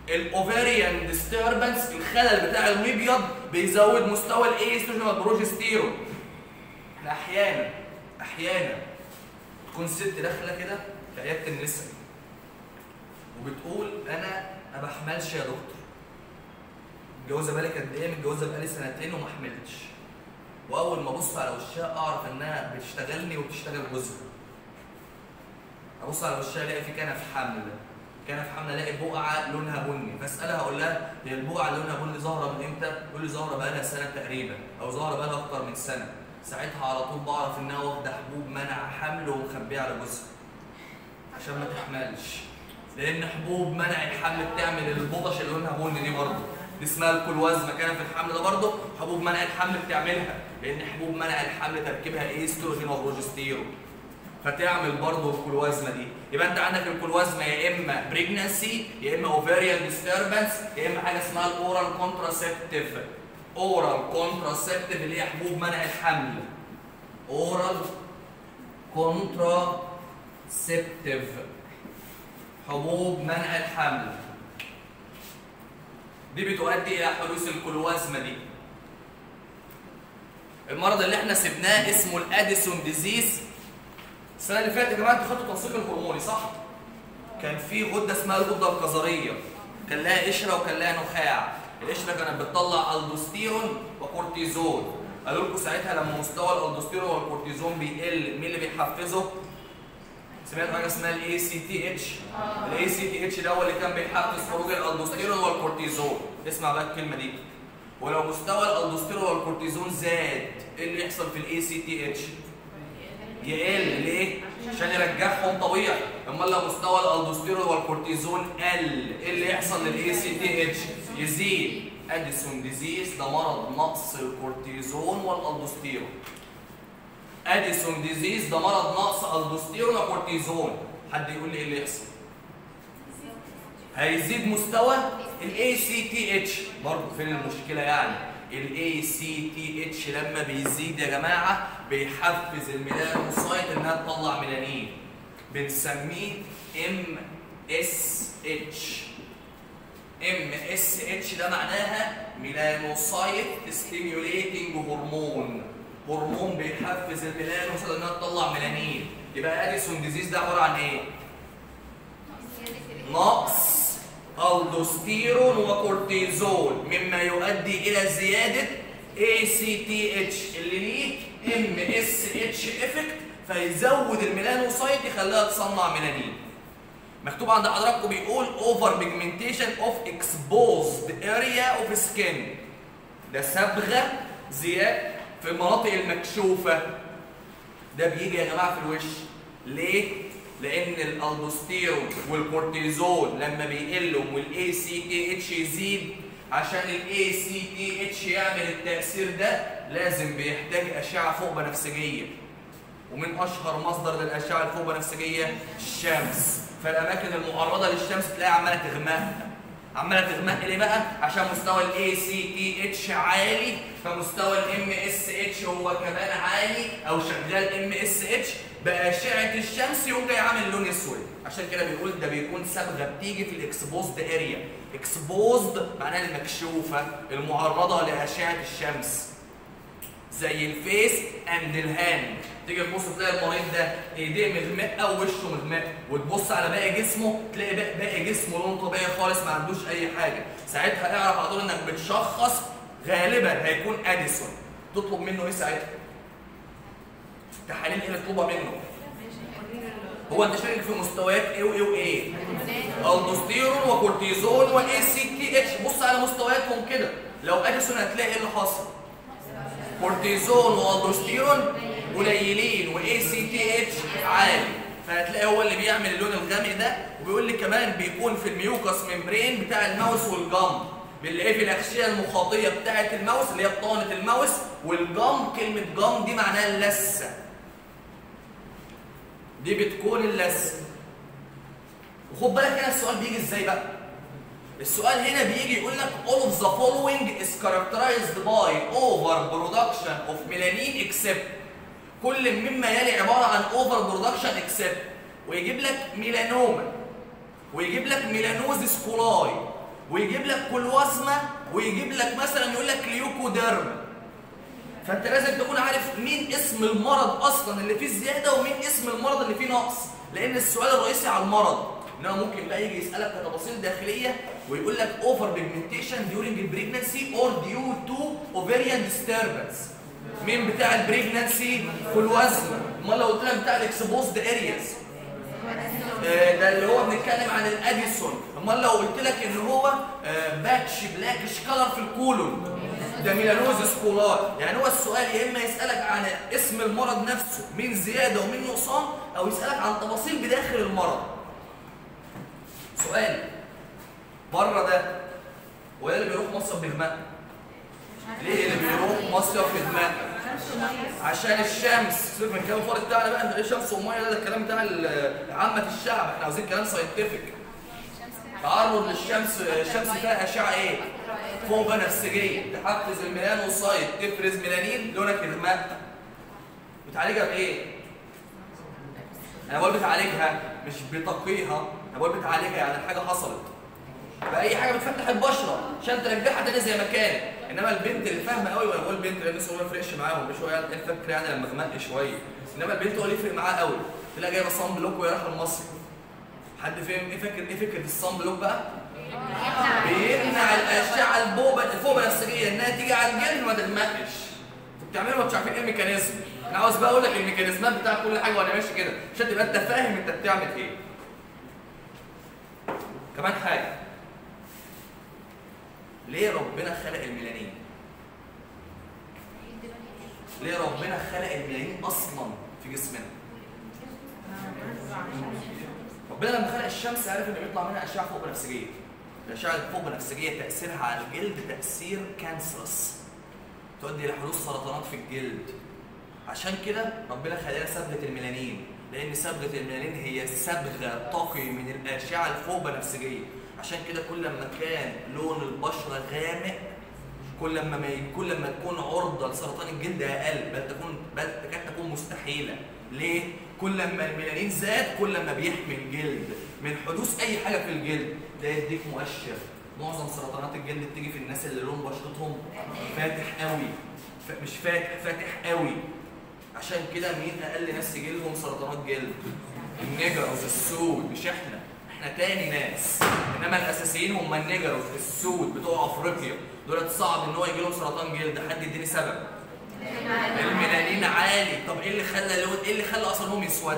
الاوفيريان ديستربنس الخلل بتاع المبيض بيزود مستوى الايستروجين والبروجستيرون احنا احيانا احيانا تكون ست داخله كده في عياده النساء وبتقول انا ما بحملش يا دكتور متجوزه بالي قد ايه متجوزه بقالي سنتين وما حملتش واول ما ابص على وشها اعرف انها بتشتغلني وبتشتغل جوزها ابص على وشها الاقي في كنف حمل كنف حمل الاقي بقعه لونها بني فاسالها اقول لها هي البقعه اللي لونها بني ظاهره من امتى؟ تقول لي ظاهره بقى لها سنه تقريبا او ظاهره بقى لها اكتر من سنه ساعتها على طول بعرف انها واخده حبوب منع حمل ومخبيه على جوزها عشان ما تحملش لان حبوب منع الحمل بتعمل البطش اللي لونها بني دي برضه دي اسمها الكلوازما كان في الحمل ده برضه حبوب منع الحمل بتعملها لان حبوب منع الحمل تركيبها ايستروجين وبروجستيرون فتعمل برضه الكلوازما دي يبقى انت عندك الكلوازما يا اما بريجنسي يا اما اوفيريان ديستربنس يا اما حاجه اسمها الاورال كونتراسبتيف اورال كونتراسبتيف اللي هي حبوب منع الحمل اورال كونتراسبتيف حبوب منع الحمل دي بتؤدي الى حدوث الكلوازما دي المرض اللي احنا سبناه اسمه الاديسون ديزيز السنه اللي فاتت يا جماعه انتوا خدتوا تنسيق الهرموني صح كان في غده اسمها الغده القذريه كان لها قشره وكان لها نخاع القشره كانت بتطلع الدوستيرون وكورتيزون قالوا لكم ساعتها لما مستوى الالدوستيرون والكورتيزون بيقل مين اللي بيحفزه سمعت حاجه اسمها الاي سي تي اتش الاي سي تي اتش ده هو اللي كان بيحفز خروج الالدوستيرون والكورتيزون اسمع بقى الكلمه دي ولو مستوى الالدوستيرون والكورتيزون زاد ايه اللي يحصل في الاي سي تي اتش يقل ليه عشان يرجعهم طبيعي امال لو مستوى الالدوستيرون والكورتيزون قل ايه اللي يحصل للاي سي تي اتش يزيد اديسون ديزيز ده مرض نقص الكورتيزون والالدوستيرون اديسون ديزيز ده مرض نقص الدوستيرون وكورتيزون حد يقول لي ايه اللي يحصل هيزيد مستوى الاي سي تي اتش برضه فين المشكله يعني الاي سي تي اتش لما بيزيد يا جماعه بيحفز الميلانوسايت انها تطلع ميلانين بنسميه ام اس اتش ام اس اتش ده معناها ميلانوسايت ستيميوليتنج هرمون هرمون بيحفز الميلانوسايت انها تطلع ميلانين يبقى اديسون ديزيز ده عباره عن ايه؟ نقص الدوستيرون وكورتيزون مما يؤدي الى زياده ACTH اللي ليه MSH افكت فيزود الميلانوسايت يخليها تصنع ميلانين مكتوب عند حضراتكم بيقول اوفر بيجمنتيشن اوف اكسبوزد اريا اوف سكين ده صبغه زياده في المناطق المكشوفه ده بيجي يا جماعه في الوش ليه لان الالدوستيرون والكورتيزون لما بيقلوا والاي سي تي اتش يزيد عشان الاي سي تي اتش يعمل التاثير ده لازم بيحتاج اشعه فوق بنفسجيه ومن اشهر مصدر للاشعه الفوق بنفسجيه الشمس فالاماكن المعرضه للشمس تلاقيها عماله تغمق عماله تغمق ليه بقى عشان مستوى الاي سي تي اتش عالي فمستوى الام اس اتش هو كمان عالي او شغال ام اس اتش باشعه الشمس يقوم جاي عامل لون اسود عشان كده بيقول ده بيكون صبغه بتيجي في الاكسبوزد اريا اكسبوزد معناها المكشوفه المعرضه لاشعه الشمس زي الفيس اند الهاند تيجي تبص تلاقي المريض ده ايديه مغمقه ووشه مغمق وتبص على باقي جسمه تلاقي باقي, باقي جسمه لون طبيعي خالص ما عندوش اي حاجه ساعتها اعرف على طول انك بتشخص غالبا هيكون اديسون تطلب منه ايه ساعتها؟ تحاليل ايه اللي تطلبها منه؟ هو انت شاكك في مستويات ايه وايه وايه؟ الدوستيرون وكورتيزون واي سي تي اتش بص على مستوياتهم كده لو اديسون هتلاقي ايه اللي حاصل؟ كورتيزون والدوستيرون قليلين واي سي تي اتش عالي فهتلاقي هو اللي بيعمل اللون الغامق ده وبيقول لي كمان بيكون في الميوكس ممبرين بتاع الماوس والجم بنلاقيه في الاغشيه المخاطيه بتاعه الماوس اللي هي بطانه الماوس والجم كلمه جم دي معناها اللثه دي بتكون اللثه وخد بالك هنا السؤال بيجي ازاي بقى السؤال هنا بيجي يقول لك all of the following is characterized by over production of melanin except كل مما يلي عبارة عن over production except ويجيب لك ميلانوما ويجيب لك ميلانوزيس كولاي ويجيب لك كلوازما ويجيب لك مثلا يقول لك ليوكوديرما فانت لازم تكون عارف مين اسم المرض اصلا اللي فيه زياده ومين اسم المرض اللي فيه نقص لان السؤال الرئيسي على المرض انما ممكن بقى يجي يسالك كتفاصيل داخليه ويقول لك اوفر بيجمنتيشن during البريجنسي اور ديو تو اوفيريان ديستربنس مين بتاع البريجنسي كلوازما امال لو قلت لك بتاع الاكسبوزد ارياز آه، ده اللي هو بنتكلم عن الاديسون امال لو قلت لك ان هو آه، باتش بلاكش كلر في الكولون ده ميلانوزس كولار يعني هو السؤال يا اما يسالك عن اسم المرض نفسه مين زياده ومين نقصان او يسالك عن تفاصيل بداخل المرض سؤال بره ده هو ده اللي بيروح مصيف بغماء ليه اللي بيروح مصيف بغماء عشان الشمس سيبك من الكلام الفاضي بتاعنا بقى انت ايه شمس وميه ده, ده الكلام بتاع ال- عامه الشعب احنا عاوزين كلام ساينتفك تعرض للشمس الشمس فيها اشعه ايه؟ فوق بنفسجيه تحفز الميلانوسايت تفرز ميلانين لونك اغماء بتعالجها بايه؟ انا بقول بتعالجها مش بتقيها انا بقول بتعالجها يعني حاجه حصلت باي حاجه بتفتح البشره عشان ترجعها تاني زي ما كانت انما البنت اللي فاهمه قوي وانا بقول بنت لان الناس ما يفرقش معاهم مش هو يعني الفكر يعني لما غمق شويه انما البنت هو اللي يفرق معاها قوي تلاقي جايبه صن بلوك وهي رايحه المصيف حد فاهم ايه فكره ايه فكره الصن بلوك بقى؟ بيمنع الاشعه البوبه الفوق بنفسجيه انها تيجي على الجلد وما تغمقش انتوا بتعملوا مش عارفين ايه الميكانيزم انا عاوز بقى اقول لك الميكانيزمات بتاع كل حاجه وانا ماشي كده عشان تبقى انت فاهم انت بتعمل ايه كمان حاجه ليه ربنا خلق الميلانين ليه ربنا خلق الميلانين اصلا في جسمنا ربنا لما خلق الشمس عرف ان بيطلع منها اشعه فوق بنفسجيه الاشعه الفوق بنفسجيه تاثيرها على الجلد تاثير كانسرس تؤدي الى حدوث سرطانات في الجلد عشان كده ربنا خلقنا صبغه الميلانين لان صبغه الميلانين هي صبغه تقي من الاشعه الفوق بنفسجيه عشان كده كل ما كان لون البشره غامق كل ما ما كل ما تكون عرضه لسرطان الجلد اقل بل تكون بل تكاد تكون مستحيله ليه كل ما الميلانين زاد كل ما بيحمي الجلد من حدوث اي حاجه في الجلد ده يديك مؤشر معظم سرطانات الجلد بتيجي في الناس اللي لون بشرتهم فاتح قوي ف- مش فاتح فاتح قوي عشان كده مين اقل ناس يجي لهم سرطانات جلد النيجرز السود مش احنا احنا تاني ناس انما الاساسيين هم النيجرز السود بتوع افريقيا دول صعب ان هو يجي لهم سرطان جلد حد يديني سبب الميلانين عالي طب ايه اللي خلى لون ايه اللي خلى اصلا لونهم يسود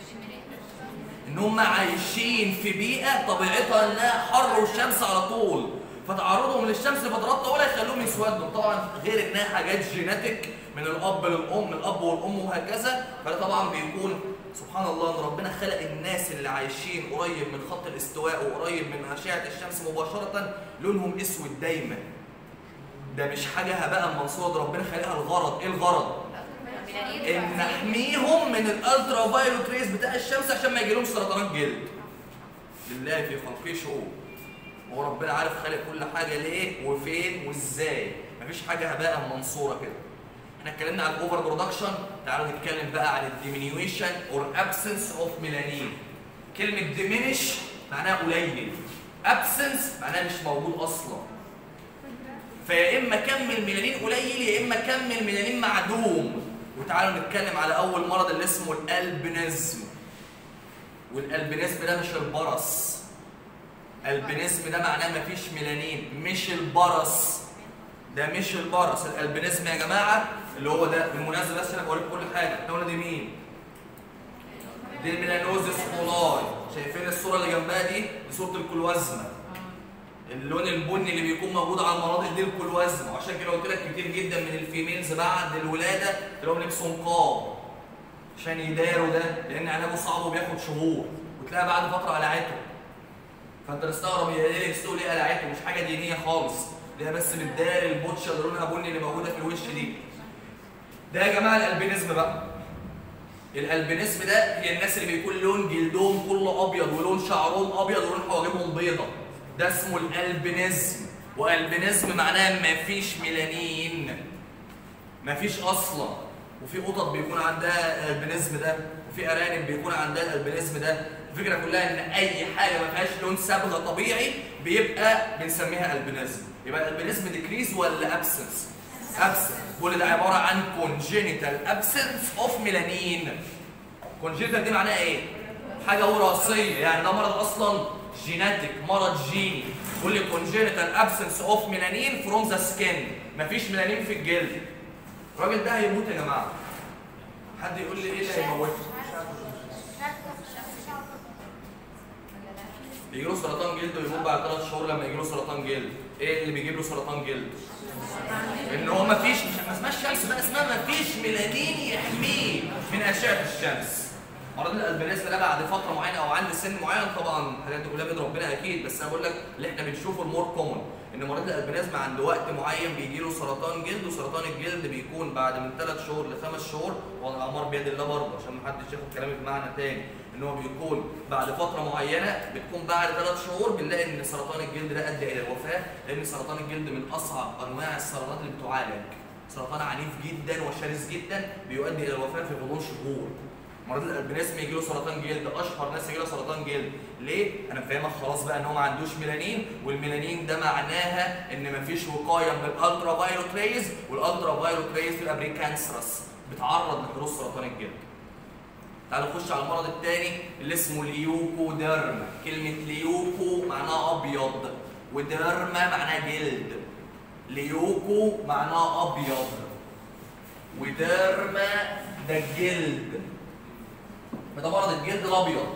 ان هم عايشين في بيئه طبيعتها انها حر والشمس على طول فتعرضهم للشمس لفترات طويله يخلوهم يسودوا طبعا غير انها حاجات جيناتيك من الاب للام الاب والام وهكذا فده طبعا بيكون سبحان الله ان ربنا خلق الناس اللي عايشين قريب من خط الاستواء وقريب من اشعه الشمس مباشره لونهم اسود دايما ده مش حاجه هباء منصوره ده ربنا خلقها الغرض ايه الغرض ان نحميهم من الالترا فايولوت ريز بتاع الشمس عشان ما يجيلهمش سرطانات جلد لله في خلقه شؤون هو ربنا عارف خالق كل حاجه ليه وفين وازاي مفيش حاجه هباء منصوره كده احنا اتكلمنا عن الاوفر برودكشن تعالوا نتكلم بقى عن الديمينيويشن اور ابسنس اوف ميلانين كلمه ديمينيش معناها قليل ابسنس معناها مش موجود اصلا فيا اما كمل ميلانين قليل يا اما كمل ميلانين معدوم وتعالوا نتكلم على اول مرض اللي اسمه الالبينيزم والالبينيزم ده مش البرص البينيزم ده معناه مفيش ميلانين مش البرص ده مش البرص الالبينيزم يا جماعه اللي هو ده بالمناسبه بس انا بقول لكم كل حاجه احنا قلنا دي مين دي الميلانوزس كولاي شايفين الصوره اللي جنبها دي دي صوره الكلوازما اللون البني اللي بيكون موجود على المناطق دي الكلوازما وعشان كده قلت لك كتير جدا من الفيميلز بعد الولاده تلاقيهم لبسوا نقاب عشان يداروا ده لان علاجه صعب وبياخد شهور وتلاقيها بعد فتره قلعته فانت تستغرب هي ليه لبسته ليه قلعته مش حاجه دينيه خالص ده بس بتدار البوتشه اللي لونها بني اللي موجوده في الوش دي ده يا جماعه الالبينيزم بقى الالبينيزم ده هي الناس اللي بيكون لون جلدهم كله ابيض ولون شعرهم ابيض ولون حواجبهم بيضه ده اسمه الالبينيزم والبينيزم معناه مفيش ميلانين مفيش اصلا وفي قطط بيكون عندها البنزم ده وفي ارانب بيكون عندها البنزم ده الفكره كلها ان اي حاجه ما فيهاش لون صبغه طبيعي بيبقى بنسميها البنزم يبقى البنزم ديكريز ولا ابسنس ابسنس كل ده عباره عن كونجينيتال ابسنس اوف ميلانين كونجينيتال دي معناها ايه حاجه وراثيه يعني ده مرض اصلا جيناتيك مرض جيني كل لي كونجينيتال ابسنس اوف ميلانين فروم ذا سكين مفيش ميلانين في الجلد الراجل ده هيموت يا جماعه حد يقول لي ايه اللي هيموته بيجي له سرطان جلد ويموت بعد ثلاث شهور لما يجي له سرطان جلد ايه اللي بيجيب له سرطان جلد ان هو مفيش ما اسمهاش شمس بقى اسمها مفيش ميلانين يحميه من اشعه الشمس مرض الالبينيزم ده بعد فتره معينه او عند سن معين طبعا الحاجات دي كلها بيد ربنا اكيد بس انا بقول لك اللي احنا بنشوفه المور كومن ان مريض الالبينيزم عند وقت معين بيجي له سرطان جلد وسرطان الجلد بيكون بعد من 3 شهور لخمس شهور والاعمار بيد الله برضه عشان ما حدش ياخد كلامي بمعنى تاني ان هو بيكون بعد فتره معينه بتكون بعد ثلاث شهور بنلاقي ان سرطان الجلد ده ادى الى الوفاه لان سرطان الجلد من اصعب انواع السرطانات اللي بتعالج سرطان عنيف جدا وشرس جدا بيؤدي الى الوفاه في غضون شهور مريض الالبينيزم يجي له سرطان جلد اشهر ناس يجي له سرطان جلد ليه انا فاهمك خلاص بقى ان هو ما عندوش ميلانين والميلانين ده معناها ان مفيش وقايه من الالترا فايلوت ريز والالترا فايلوت ريز بتبقى بريكانسرس بتعرض لحدوث سرطان الجلد تعالوا نخش على المرض الثاني اللي اسمه ليوكوديرما كلمه ليوكو معناها ابيض وديرما معناها جلد ليوكو معناها ابيض وديرما ده الجلد ده مرض الجلد الابيض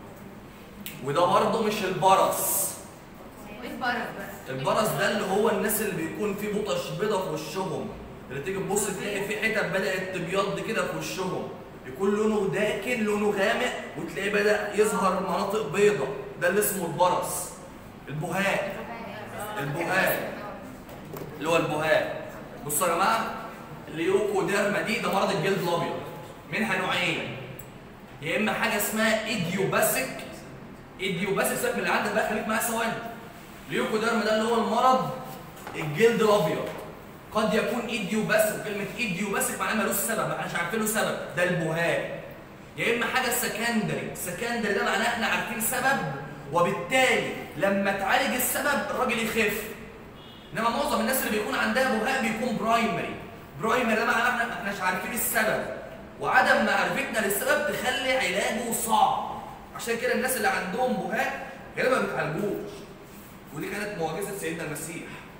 وده برضه مش البرص ايه البرد بقى؟ البرص ده اللي هو الناس اللي بيكون فيه بطش بيضة في وشهم اللي تيجي تبص تلاقي في حتت بدأت تبيض كده في وشهم يكون لونه داكن لونه غامق وتلاقيه بدأ يظهر مناطق بيضة ده اللي اسمه البرص البهاء البهاء اللي هو البهاء بصوا يا جماعه الليوكوديرما دي ده مرض الجلد الابيض منها نوعين يا اما حاجه اسمها ايديوباسيك ايديوباسيك سيبك من اللي عندك بقى خليك معايا ثواني ليوكوديرما ده اللي هو المرض الجلد الابيض قد يكون ايديوباسيك كلمه ايديوباسيك معناها ملوش سبب احنا مش عارفين له سبب ده البهاء يا اما حاجه سكندري سكندري ده معناه احنا عارفين سبب وبالتالي لما تعالج السبب الراجل يخف انما معظم الناس اللي بيكون عندها بهاء بيكون برايمري برايمري ده معناه احنا ما احناش عارفين السبب وعدم معرفتنا للسبب تخلي علاجه صعب عشان كده الناس اللي عندهم بهاء غالبا ما بيتعالجوش ودي كانت معجزه سيدنا المسيح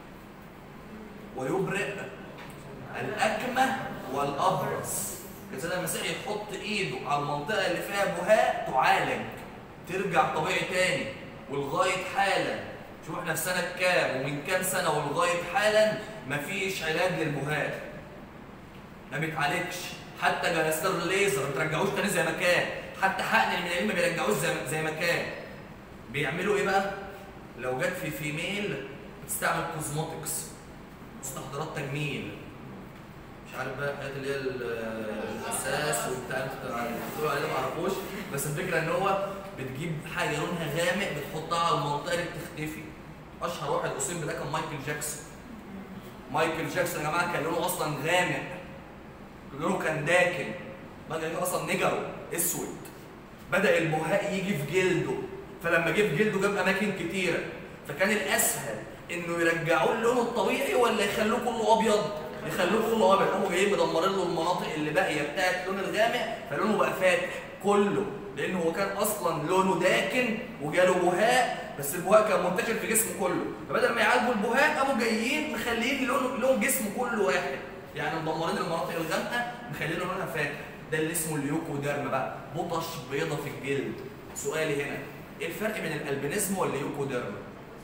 ويبرئ الأكمة والأبرص كان سيدنا المسيح يحط إيده على المنطقة اللي فيها بهاء تعالج ترجع طبيعي تاني ولغاية حالا شوف احنا في سنة كام ومن كام سنة ولغاية حالا مفيش علاج للبهاء ما بيتعالجش حتى جلسات الليزر ما بترجعوش تاني زي ما كان حتى حقن المناعين ما بيرجعوش زي زي ما كان بيعملوا ايه بقى؟ لو جت في فيميل بتستعمل كوزموتكس مستحضرات تجميل مش عارف بقى الحاجات اللي هي الاساس وبتاع اللي بتقولوا عليه ما اعرفوش بس الفكره ان هو بتجيب حاجه لونها غامق بتحطها على المنطقه اللي بتختفي اشهر واحد اصيب بده كان مايكل جاكسون مايكل جاكسون يا جماعه كان لونه اصلا غامق لونه كان داكن بدا يجي اصلا نجره اسود بدا البهاء يجي في جلده فلما جه في جلده جاب اماكن كتيره فكان الاسهل انه يرجعوه للون الطبيعي ولا يخلوه كله ابيض يخلوه كله ابيض قاموا جايين مدمرين له المناطق اللي باقيه بتاعت اللون الغامق فلونه بقى فاتح كله لانه هو كان اصلا لونه داكن وجاله بهاء بس البهاء كان منتشر في جسمه كله فبدل ما يعالجوا البهاء قاموا جايين مخليين لون لون جسمه كله واحد يعني مدمرين المناطق الغامقه مخلين لونها فاتح ده اللي اسمه اليوكوديرما بقى بطش بيضه في الجلد سؤالي هنا ايه الفرق بين الالبينيزم والليوكوديرما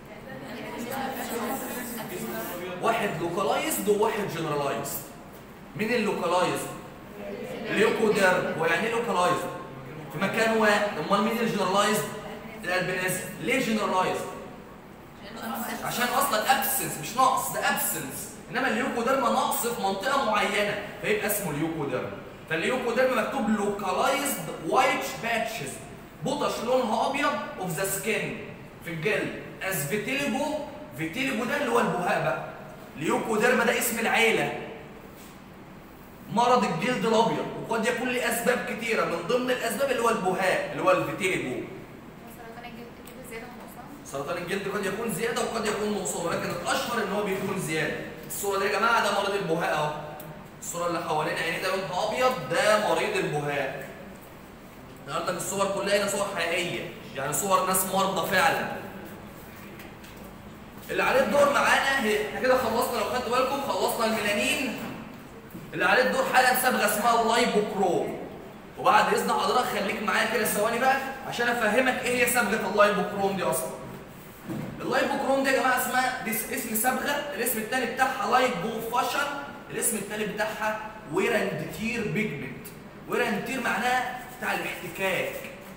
واحد لوكالايزد وواحد جنرالايزد مين اللوكالايزد ليوكوديرم هو يعني ايه لوكالايزد في مكان واحد امال مين الجنرالايزد الالبينيزم ليه جنرالايزد عشان اصلا ابسنس مش نقص ده ابسنس انما الليوكوديرما نقص في منطقه معينه فيبقى اسمه الليوكوديرما فالليوكوديرما مكتوب لوكالايزد وايت باتشز بطش لونها ابيض اوف ذا سكين في الجلد از فيتيليجو فيتيليجو ده اللي هو البهاء بقى ليوكوديرما ده اسم العيله مرض الجلد الابيض وقد يكون له اسباب كتيره من ضمن الاسباب اللي هو البهاء اللي هو الفيتيجو سرطان الجلد كده زيادة ونقصان سرطان الجلد قد يكون زياده وقد يكون نقصان ولكن الاشهر ان هو بيكون زياده الصوره دي يا جماعه ده مريض البهاء اهو الصوره اللي حوالين عينيه ده لونها ابيض ده مريض البهاء النهارده الصور كلها هنا صور حقيقيه يعني صور ناس مرضى فعلا اللي عليه الدور معانا هي- احنا كده خلصنا لو خدتوا بالكم خلصنا الميلانين اللي عليه الدور حاله صبغه اسمها اللايبوكروم وبعد اذن حضرتك خليك معايا كده ثواني بقى عشان افهمك ايه هي صبغه اللايبوكروم دي اصلا اللايبوكروم دي يا جماعه اسمها دي اسم صبغه الاسم الثاني بتاعها لايبوفاشن الاسم الثاني بتاعها ويراندتير بيجمنت ويراندتير معناها بتاع الاحتكاك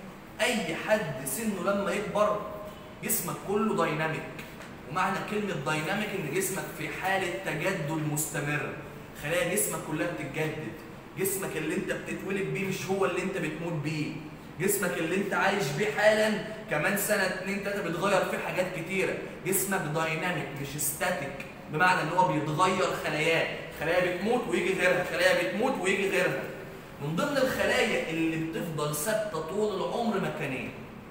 اي حد سنه لما يكبر جسمك كله دايناميك ومعنى كلمه دايناميك ان جسمك في حاله تجدد مستمر خلايا جسمك كلها بتتجدد جسمك اللي انت بتتولد بيه مش هو اللي انت بتموت بيه جسمك اللي انت عايش بيه حالا كمان سنه اتنين تلاته بيتغير فيه حاجات كتيره جسمك دايناميك مش ستاتيك بمعنى ان هو بيتغير خلاياه خلايا بتموت ويجي غيرها خلايا بتموت ويجي غيرها من ضمن الخلايا اللي بتفضل ثابته طول العمر مكانين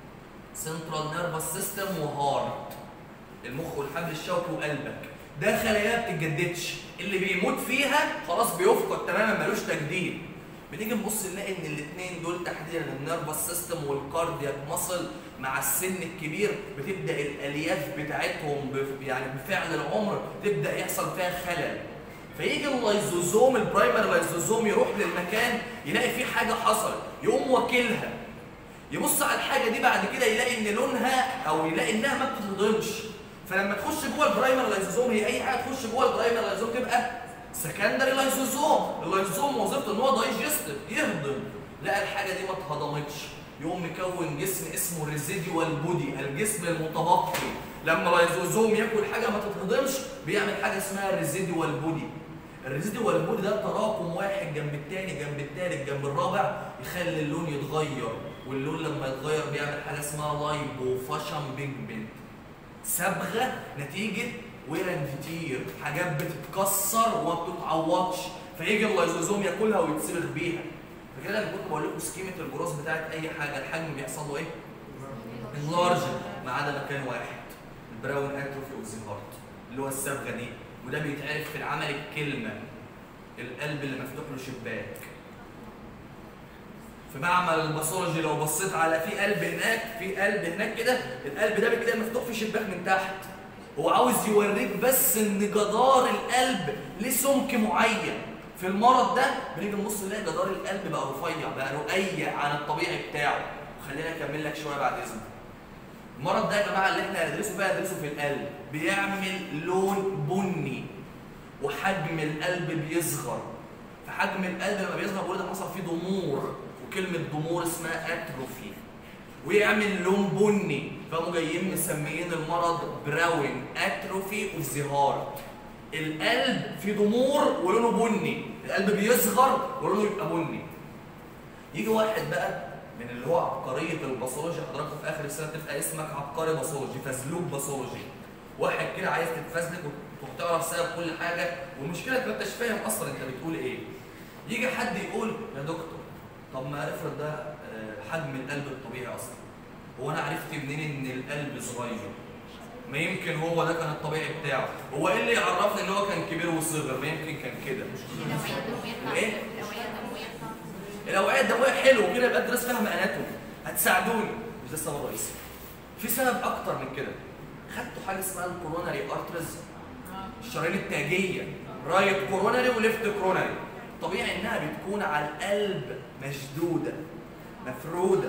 سنترال نيرفس سيستم وهارت المخ والحبل الشوكي وقلبك ده خلايا ما بتتجددش اللي بيموت فيها خلاص بيفقد تماما ملوش تجديد بنيجي نبص نلاقي ان الاثنين دول تحديدا النيرفس سيستم والكاردياك ماسل مع السن الكبير بتبدا الالياف بتاعتهم بف- يعني بفعل العمر تبدا يحصل فيها خلل فيجي اللايزوزوم البرايمر لايزوزوم يروح للمكان يلاقي فيه حاجه حصلت يقوم واكلها يبص على الحاجه دي بعد كده يلاقي ان لونها او يلاقي انها ما بتتهضمش فلما تخش جوه البرايمر لايزوزوم هي اي حاجه تخش جوه البرايمر لايزوزوم تبقى سكندري لايزوزوم اللايزوزوم وظيفته ان هو دايجستيف يهضم لقى الحاجه دي ما اتهضمتش يقوم مكون جسم اسمه ريزيديوال بودي الجسم المتبقي لما لايزوزوم ياكل حاجه ما تتهضمش بيعمل حاجه اسمها الريزيديوال بودي الريزيديوال بودي ده تراكم واحد جنب التاني جنب التالت جنب الرابع يخلي اللون يتغير واللون لما يتغير بيعمل حاجه اسمها لايبوفاشن بيجمنت صبغه نتيجه ويران كتير حاجات بتتكسر وما بتتعوضش فيجي اللايزوزوم ياكلها ويتصبغ بيها فكده انا كنت بقول لكم سكيمه الجروس بتاعت اي حاجه الحجم بيحصل له ايه؟ انلارج ما عدا مكان واحد البراون اتروفي اوزيهارت اللي هو الصبغه دي وده بيتعرف في العمل الكلمه القلب اللي مفتوح له شباك في معمل الباثولوجي لو بصيت على في قلب هناك في قلب هناك كده القلب ده بتلاقي مفتوح في شباك من تحت هو عاوز يوريك بس ان جدار القلب ليه سمك معين في المرض ده بنيجي نبص نلاقي جدار القلب بقى رفيع بقى رقيع عن الطبيعي بتاعه خلينا اكمل لك شويه بعد اذنك المرض ده يا جماعه اللي احنا هندرسه بقى هندرسه في القلب بيعمل لون بني وحجم القلب بيصغر فحجم القلب لما بيصغر بقول ده حصل فيه ضمور وكلمه ضمور اسمها اتروفي ويعمل لون بني فقاموا جايين مسميين المرض براون اتروفي اوف ذا هارت القلب فيه ضمور ولونه بني القلب بيصغر ولونه يبقى بني يجي واحد بقى من اللي هو عبقريه الباثولوجي حضراتكم في اخر السنه تبقى اسمك عبقري باثولوجي فزلوك باثولوجي واحد كده عايز تتفزلك وتعرف سبب كل حاجه والمشكله انت ما انتش فاهم اصلا انت بتقول ايه يجي حد يقول يا دكتور طب ما افرض ده آه، حجم القلب الطبيعي اصلا هو انا عرفت منين ان القلب صغير ما يمكن هو ده كان الطبيعي بتاعه هو ايه اللي يعرفني ان هو كان كبير وصغر ما يمكن كان كده الأوعية الدموية إيه؟ بتاعته الأوعية الدموية بتاعته الاوعيه الدمويه حلو كده يبقى ادرس فيها اناتومي هتساعدوني مش ده السبب الرئيسي في سبب اكتر من كده خدتوا حاجه اسمها الكوروناري ارترز الشرايين التاجيه رايت كوروناري وليفت كوروناري طبيعي انها بتكون على القلب مشدوده مفروده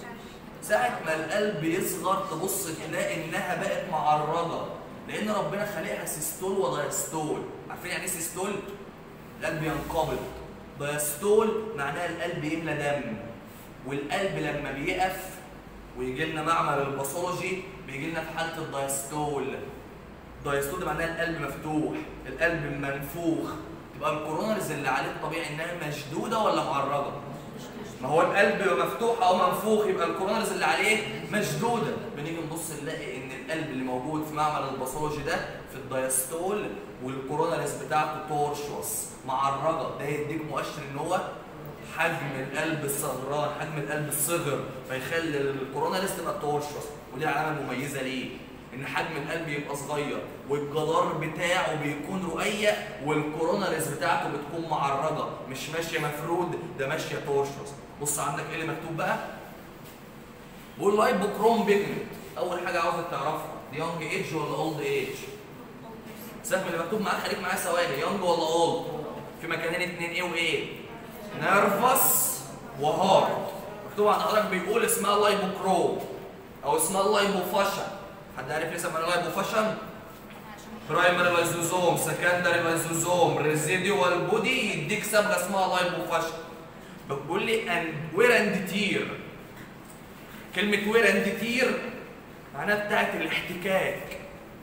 ساعة ما القلب يصغر تبص تلاقي انها بقت معرضة لان ربنا خالقها سيستول ودايستول عارفين يعني ايه سيستول؟ القلب ينقبض دايستول معناها القلب يملى دم والقلب لما بيقف ويجي لنا معمل الباثولوجي بيجي لنا في حالة الدايستول دايستول ده معناها القلب مفتوح القلب منفوخ تبقى الكورونرز اللي عليه الطبيعي انها مشدودة ولا معرضة؟ ما هو القلب مفتوح او منفوخ يبقى الكورونرز اللي عليه مشدوده بنيجي نبص نلاقي ان القلب اللي موجود في معمل الباثولوجي ده في الدايستول والكوروناليس بتاعته تورشوس معرجه ده يديك مؤشر ان هو حجم القلب الصغران حجم القلب الصغر فيخلي الكوروناليس تبقى تورشوس ودي العلامه المميزه ليه ان حجم القلب يبقى صغير والجدار بتاعه بيكون رقيق والكوروناليس بتاعته بتكون معرجه مش ماشيه مفرود ده ماشيه تورشوس بص عندك ايه اللي مكتوب بقى بقول لايبوكروم بيجمنت اول حاجه عاوزك تعرفها دي يونج ايج ولا اولد ايج سيبك من اللي مكتوب معاك خليك معايا ثواني يونج ولا اولد في مكانين اتنين ايه وايه نيرفس وهارت مكتوب عند حضرتك بيقول اسمها لايبوكروم او اسمها لايبوفاشن حد عارف ليه سموها لايبوفاشن برايمري لايزوزوم سكندري لايزوزوم ريزيديوال بودي يديك صبغه اسمها لايبوفاشن بتقول لي ان وير اند تير كلمه وير اند تير معناها بتاعت الاحتكاك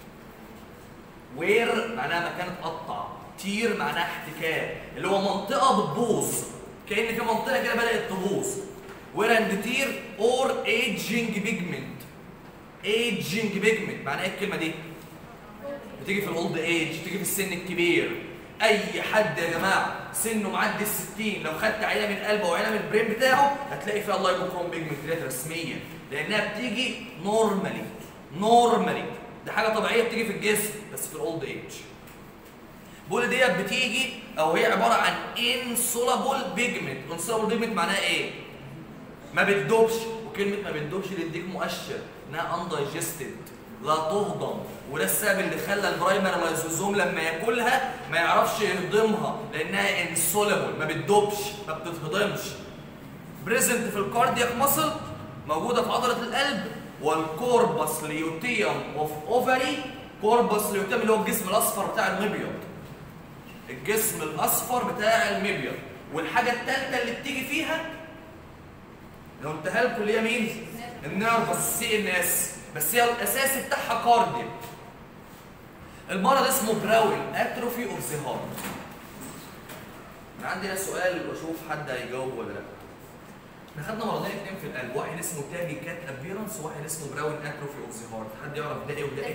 وير معناها مكان اتقطع تير معناها احتكاك اللي هو منطقه بتبوظ كان في منطقه كده بدات تبوظ وير اند تير اور ايجينج بيجمنت ايجينج بيجمنت معناها ايه الكلمه دي بتيجي في الاولد ايج بتيجي في السن الكبير اي حد يا جماعه سنه معدي ال 60 لو خدت عينه من قلبه وعينه من البرين بتاعه هتلاقي فيها اللايبوكروم بيجمنت ديت رسميا لانها بتيجي نورمالي نورمالي دي حاجه طبيعيه بتيجي في الجسم بس في الاولد ايج بقول ديت بتيجي او هي عباره عن انسولابل بيجمنت انسولابل بيجمنت معناها ايه ما بتدوبش وكلمه ما بتدوبش اللي تديك مؤشر انها اندايجستد لا تهضم وده السبب اللي خلى البرايمر لايزوزوم لما ياكلها ما يعرفش يهضمها لانها انسولابل ما بتدوبش ما بتتهضمش بريزنت في الكاردياك ماسل موجوده في عضله القلب والكوربس ليوتيوم اوف اوفري كوربس ليوتيوم اللي هو الجسم الاصفر بتاع المبيض الجسم الاصفر بتاع المبيض والحاجه الثالثه اللي بتيجي فيها لو قلتها لكم اللي هي مين؟ النيرفس السي ان اس بس هي الاساسي بتاعها كاردياك المرض اسمه براون اتروفي اوف ذا هارت انا عندي هنا سؤال واشوف حد هيجاوب ولا لا احنا خدنا مرضين اتنين في القلب واحد اسمه تابي كات ابيرنس وواحد اسمه براون اتروفي اوف ذا هارت حد يعرف ده ايه وده ايه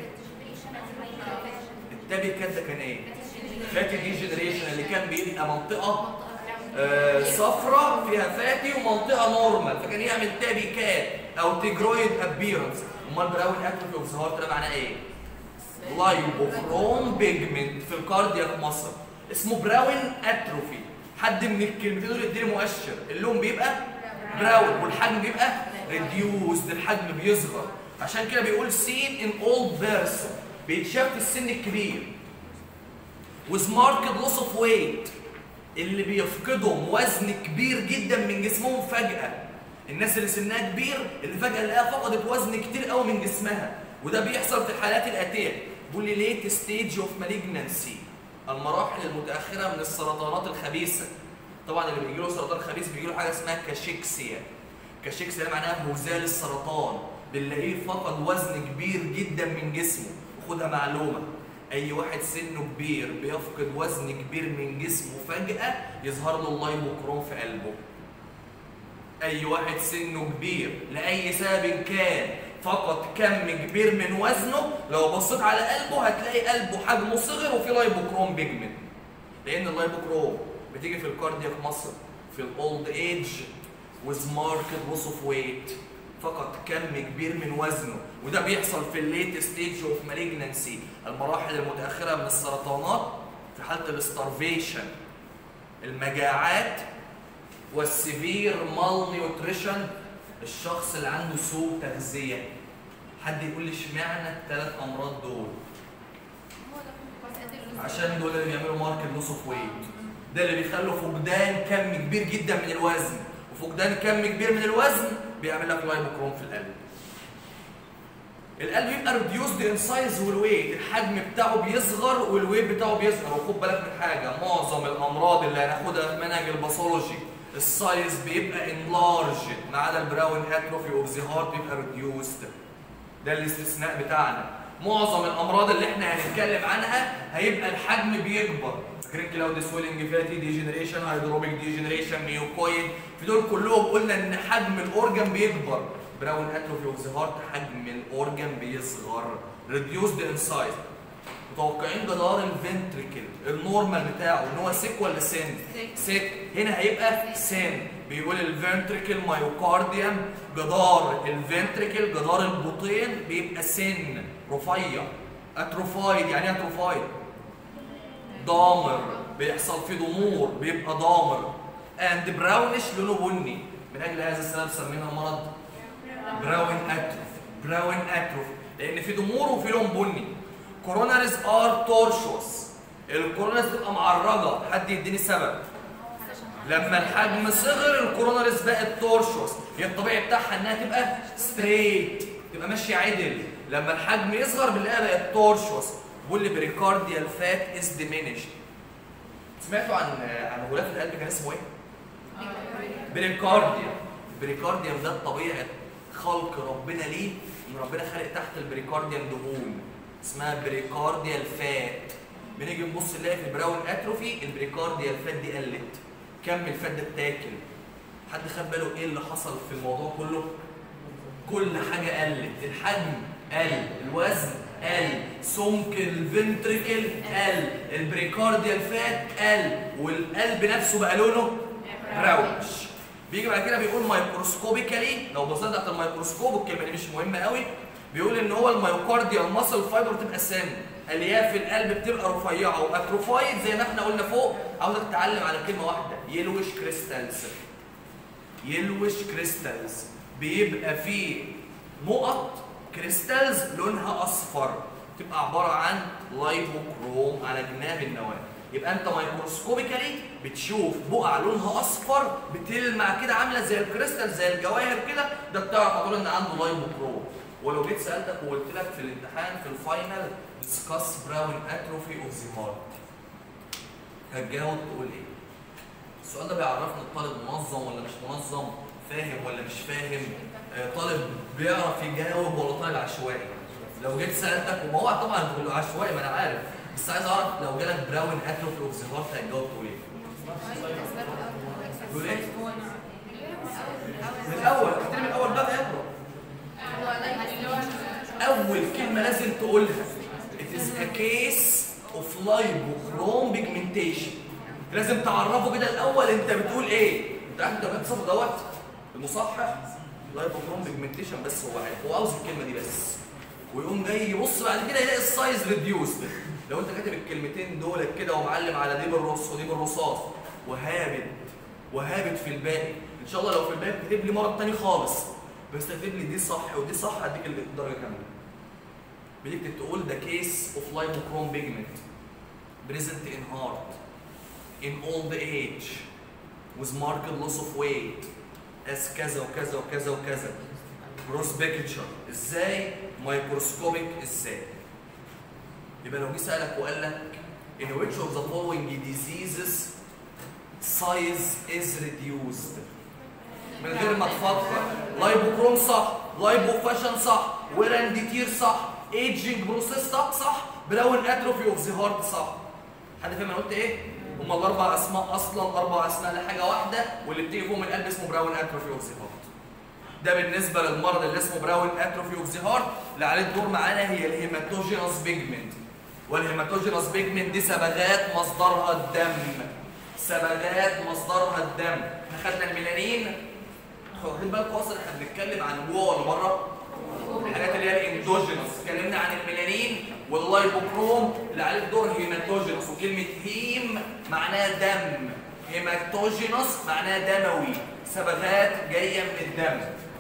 التابي كات ده كان ايه فاتي دي جنريشن اللي كان بيبقى منطقه آه صفراء فيها فاتي ومنطقه نورمال فكان يعمل تابي كات او تيجرويد ابيرنس امال براون اتروفي اوف ذا هارت ده معناه ايه لايبوكروم بيجمنت في الكاردياك مصر اسمه براون اتروفي حد من الكلمتين دول يديني مؤشر اللون بيبقى براون والحجم بيبقى ريديوسد الحجم بيصغر عشان كده بيقول سين ان اولد بيرسون بيتشاف في السن الكبير with marked loss of weight اللي بيفقدهم وزن كبير جدا من جسمهم فجأة الناس اللي سنها كبير اللي فجأة نلاقيها فقدت وزن كتير قوي من جسمها وده بيحصل في الحالات الآتية بيقول لي ليت ستيج اوف مالجنسي المراحل المتأخرة من السرطانات الخبيثة طبعا اللي بيجي له سرطان خبيث بيجي له حاجة اسمها كاشيكسيا كاشيكسيا ده معناها هزال السرطان بنلاقيه فقد وزن كبير جدا من جسمه وخدها معلومة اي واحد سنه كبير بيفقد وزن كبير من جسمه فجأة يظهر له اللايبوكروم في قلبه اي واحد سنه كبير لاي سبب كان فقد كم كبير من وزنه لو بصيت على قلبه هتلاقي قلبه حجمه صغر وفي لايبوكروم بيجمنت لان اللايبوكروم بتيجي في الكاردياك مصر في الاولد ايج with marked loss of weight فقط كم كبير من وزنه وده بيحصل في الليت ستيج اوف مالجنسي المراحل المتاخره من السرطانات في حاله الاستارفيشن المجاعات والسيفير مال نيوتريشن الشخص اللي عنده سوء تغذيه حد يقول لي اشمعنى الثلاث امراض دول عشان دول اللي بيعملوا ماركت لوس اوف ويت ده اللي بيخلوا فقدان كم كبير جدا من الوزن وفقدان كم كبير من الوزن بيعمل لك لايبوكروم في القلب القلب بيبقى ريديوسد ان سايز والويت الحجم بتاعه بيصغر والويت بتاعه بيصغر وخد بالك من حاجه معظم الامراض اللي هناخدها في منهج الباثولوجي السايز بيبقى انلارجد ما عدا البراون اتروفي اوف ذا هارت بيبقى ريديوسد ده الاستثناء بتاعنا معظم الامراض اللي احنا هنتكلم عنها هيبقى الحجم بيكبر فاكرين كلاود سويلنج فاتي ديجنريشن هيدروبيك ديجنريشن ميوكويد في دول كلهم قلنا ان حجم الاورجن بيكبر براون اتروفي اوف ذا هارت حجم الاورجن بيصغر ريديوسد ان سايز متوقعين جدار الفنتريكل النورمال بتاعه ان هو سيك ولا سن سيك هنا هيبقى سن بيقول الفنتريكل مايوكارديوم جدار الفنتريكل جدار البطين بيبقى سن رفيع اتروفايد يعني ايه اتروفايد ضامر بيحصل فيه ضمور بيبقى ضامر اند براونش لونه بني من اجل هذا السبب سمينا المرض براون اتروف براون اتروف لان في ضمور وفي لون بني كوروناريز ار تورشوس الكوروناريز تبقى معرجه حد يديني سبب لما الحجم صغر الكوروناريز بقت تورشوس هي الطبيعي بتاعها انها تبقى ستريت تبقى ماشيه عدل لما الحجم يصغر بنلاقيها بقت تورشوس بيقول لي بريكارديال فات از ديمينيشد سمعتوا عن عن غلاف القلب كان اسمه ايه؟ بريكارديوم البريكارديوم ده طبيعه خلق ربنا ليه ان ربنا خلق تحت البريكارديوم دهون اسمها بريكارديال فات بنيجي نبص نلاقي في البراون اتروفي البريكارديال فات دي قلت كم الفات ده اتاكل حد خد باله ايه اللي حصل في الموضوع كله كل حاجه قلت الحجم قل الوزن قل سمك الفنتريكل قل البريكارديال فات قل والقلب نفسه بقى لونه براونش بيجي بعد كده بيقول مايكروسكوبيكالي لو بصيت تحت الميكروسكوب الكلمه دي مش مهمه قوي بيقول ان هو الميوكارديال ماسل فايبر بتبقى سن الياف القلب بتبقى رفيعه واتروفايد زي ما احنا قلنا فوق عاوزك تتعلم على كلمه واحده يلوش كريستالز يلوش كريستالز بيبقى فيه نقط كريستالز لونها اصفر تبقى عباره عن لايبوكروم على جناب النواه يبقى انت مايكروسكوبيكالي بتشوف بقع لونها اصفر بتلمع كده عامله زي الكريستال زي الجواهر كده ده بتعرف هتقول ان عنده لايبوكروم ولو جيت سالتك وقلت لك في الامتحان في الفاينل ديسكاس براون اتروفي اوف ذا هارت هتجاوب تقول ايه؟ السؤال ده بيعرفنا الطالب منظم ولا مش منظم فاهم ولا مش فاهم آه، طالب بيعرف يجاوب ولا طالب عشوائي لو جيت سالتك وما هو طبعا تقول له عشوائي ما انا عارف بس عايز اعرف لو جالك براون اتروفي اوف ذا هارت هتجاوب تقول ايه؟ تقول ايه؟ من الاول الترم الاول بقى يلا اول كلمه لازم تقولها it is a case of lipochrome pigmentation لازم تعرفه كده الاول انت بتقول ايه انت عارف انت بتصف دوت المصحح لايبوكروم بيجمنتيشن بس هو عارف هو عاوز الكلمه دي بس ويقوم جاي يبص بعد كده يلاقي السايز ريديوسد لو انت كاتب الكلمتين دول كده ومعلم على دي بالرص ودي بالرصاص وهابط وهابط في الباقي ان شاء الله لو في الباقي كاتب لي مرض تاني خالص بس تكتب لي دي صح ودي صح هديك الدرجه كامله بتكتب تقول the case of lipochrome pigment present in heart in old age with marked loss of weight as كذا وكذا وكذا وكذا gross picture ازاي مايكروسكوبيك ازاي يبقى لو جه سالك وقال لك in which of the following diseases size is reduced من غير ما تفكر لايبوكروم صح لايبوفاشن صح ويرانديتير صح ايجنج بروسيس صح صح براون اتروفي اوف ذا هارت صح حد فاهم انا قلت ايه هما الاربع اسماء اصلا اربع اسماء لحاجه واحده واللي بتيجي فوق من القلب اسمه براون اتروفي اوف ذا هارت ده بالنسبه للمرض اللي اسمه براون اتروفي اوف ذا هارت اللي عليه الدور معانا هي الهيماتوجينوس بيجمنت والهيماتوجينوس بيجمنت دي صبغات مصدرها الدم صبغات مصدرها الدم احنا خدنا الميلانين واخدين بالكم اصلا احنا بنتكلم عن جوه ولا بره الحاجات اللي هي الاندوجينوس اتكلمنا عن الميلانين واللايبوكروم اللي عليه الدور هيماتوجينوس وكلمه هيم معناها دم هيماتوجينوس معناها دموي صبغات جايه من الدم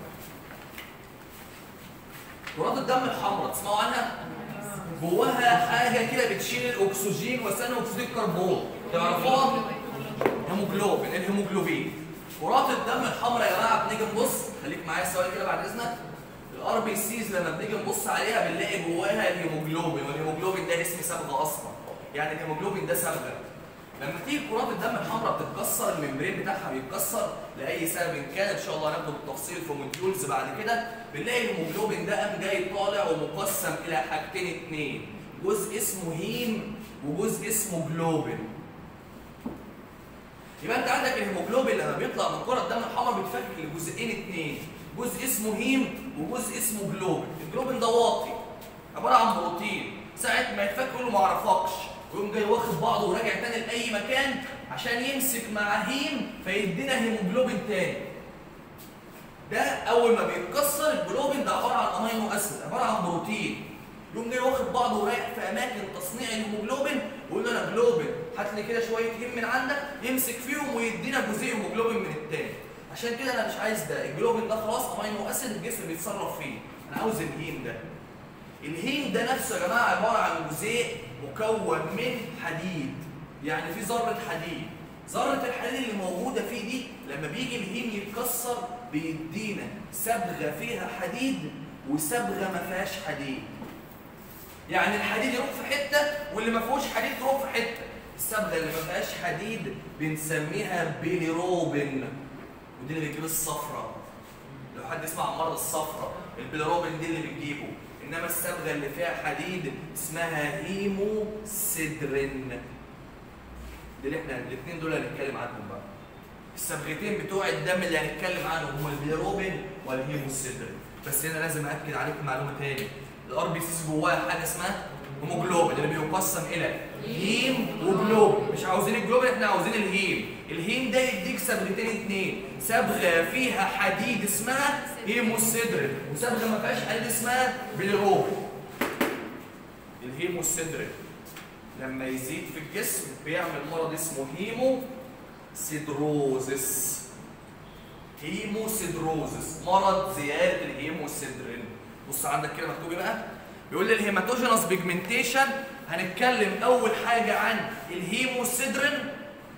كرات الدم الحمراء تسمعوا عنها جواها حاجه كده بتشيل الاكسجين وثاني اكسيد الكربون تعرفوها هيموجلوبين الهيموجلوبين كرات الدم الحمراء يا جماعه بنيجي نبص خليك معايا ثواني كده بعد اذنك الار بي سيز لما بنيجي نبص عليها بنلاقي جواها الهيموجلوبين والهيموجلوبين ده اسم صبغه اصلا يعني الهيموجلوبين ده صبغه لما تيجي كرات الدم الحمراء بتتكسر الممبرين بتاعها بيتكسر لاي سبب كان ان شاء الله هناخده بالتفصيل في موديولز بعد كده بنلاقي الهيموجلوبين ده قام جاي طالع ومقسم الى حاجتين اتنين جزء اسمه هيم وجزء اسمه جلوبين يبقى انت عندك الهيموجلوبين لما بيطلع من كره الدم الحمراء بيتفكك لجزئين اتنين جزء اسمه هيم وجزء اسمه جلوبين الجلوبين ده واطي عباره عن بروتين ساعه ما يتفك يقول له ما اعرفكش ويقوم جاي واخد بعضه وراجع تاني لاي مكان عشان يمسك مع هيم فيدينا هيموجلوبين تاني ده اول ما بيتكسر الجلوبين ده عباره عن امينو اسيد عباره عن بروتين يقوم جاي واخد بعضه ورايح في اماكن تصنيع الهيموجلوبين ويقول له انا جلوبين هات لي كده شويه هيم من عندك يمسك فيهم ويدينا جزيء هيموجلوبين من التاني عشان كده انا مش عايز ده الجلوبين ده خلاص امينو اسيد الجسم بيتصرف فيه انا عاوز الهيم ده الهيم ده نفسه يا جماعه عباره عن جزيء مكون من حديد يعني في ذره حديد ذره الحديد اللي موجوده فيه دي لما بيجي الهيم يتكسر بيدينا صبغه فيها حديد وصبغه ما فيهاش حديد يعني الحديد يروح في حته واللي ما فيهوش حديد يروح في حته الصبغه اللي ما فيهاش حديد بنسميها بيليروبين ودي اللي بتجيب الصفرة لو حد يسمع عن مرض الصفرة البيليروبين دي اللي بتجيبه انما الصبغه اللي فيها حديد اسمها هيموسيدرين دي اللي احنا الاثنين دول هنتكلم عنهم بقى الصبغتين بتوع الدم اللي هنتكلم عنهم هم البيليروبين والهيموسيدرين بس هنا لازم اكد عليكم معلومه تاني الار بي سيز جواها حاجه اسمها هيموجلوبين اللي بيقسم الى هيم وجلوب مش عاوزين الجلوبين احنا عاوزين الهيم الهيم ده يديك صبغتين اتنين صبغه فيها حديد اسمها هيموسيدرين وصبغه ما فيهاش حديد اسمها بيليروبين الهيموسيدرين لما يزيد في الجسم بيعمل مرض اسمه هيمو سيدروزس هيموسيدروزس مرض زياده الهيموسيدرين بص عندك كده مكتوب ايه بقى بيقول لي الهيماتوجينوس بيجمنتيشن هنتكلم اول حاجه عن الهيموسيدرين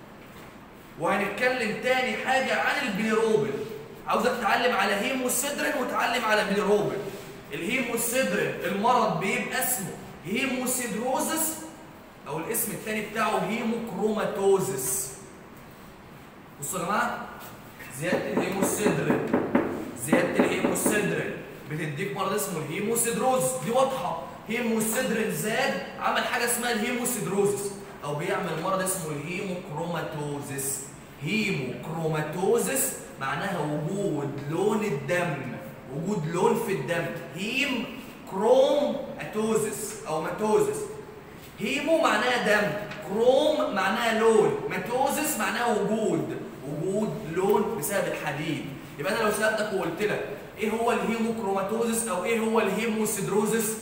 وهنتكلم تاني حاجه عن البيليروبين عاوزك تتعلم على هيموسيدرين وتعلم على بيليروبين الهيموسيدرين المرض بيبقى اسمه هيموسيدروزس او الاسم الثاني بتاعه هيموكروماتوزس بصوا يا جماعه زياده الهيموسيدرين زياده الهيموسيدرين بتديك مرض اسمه الهيموسيدروز دي واضحه هيموسيدرين زاد عمل حاجه اسمها الهيموسيدروزس او بيعمل مرض اسمه الهيموكروماتوزس هيموكروماتوزس معناها وجود لون الدم وجود لون في الدم هيم كروم اتوزس او ماتوزس هيمو معناها دم كروم معناها لون ماتوزس معناها وجود وجود لون بسبب الحديد يبقى انا لو سالتك وقلت لك ايه هو الهيموكروماتوزس او ايه هو الهيموسيدروزس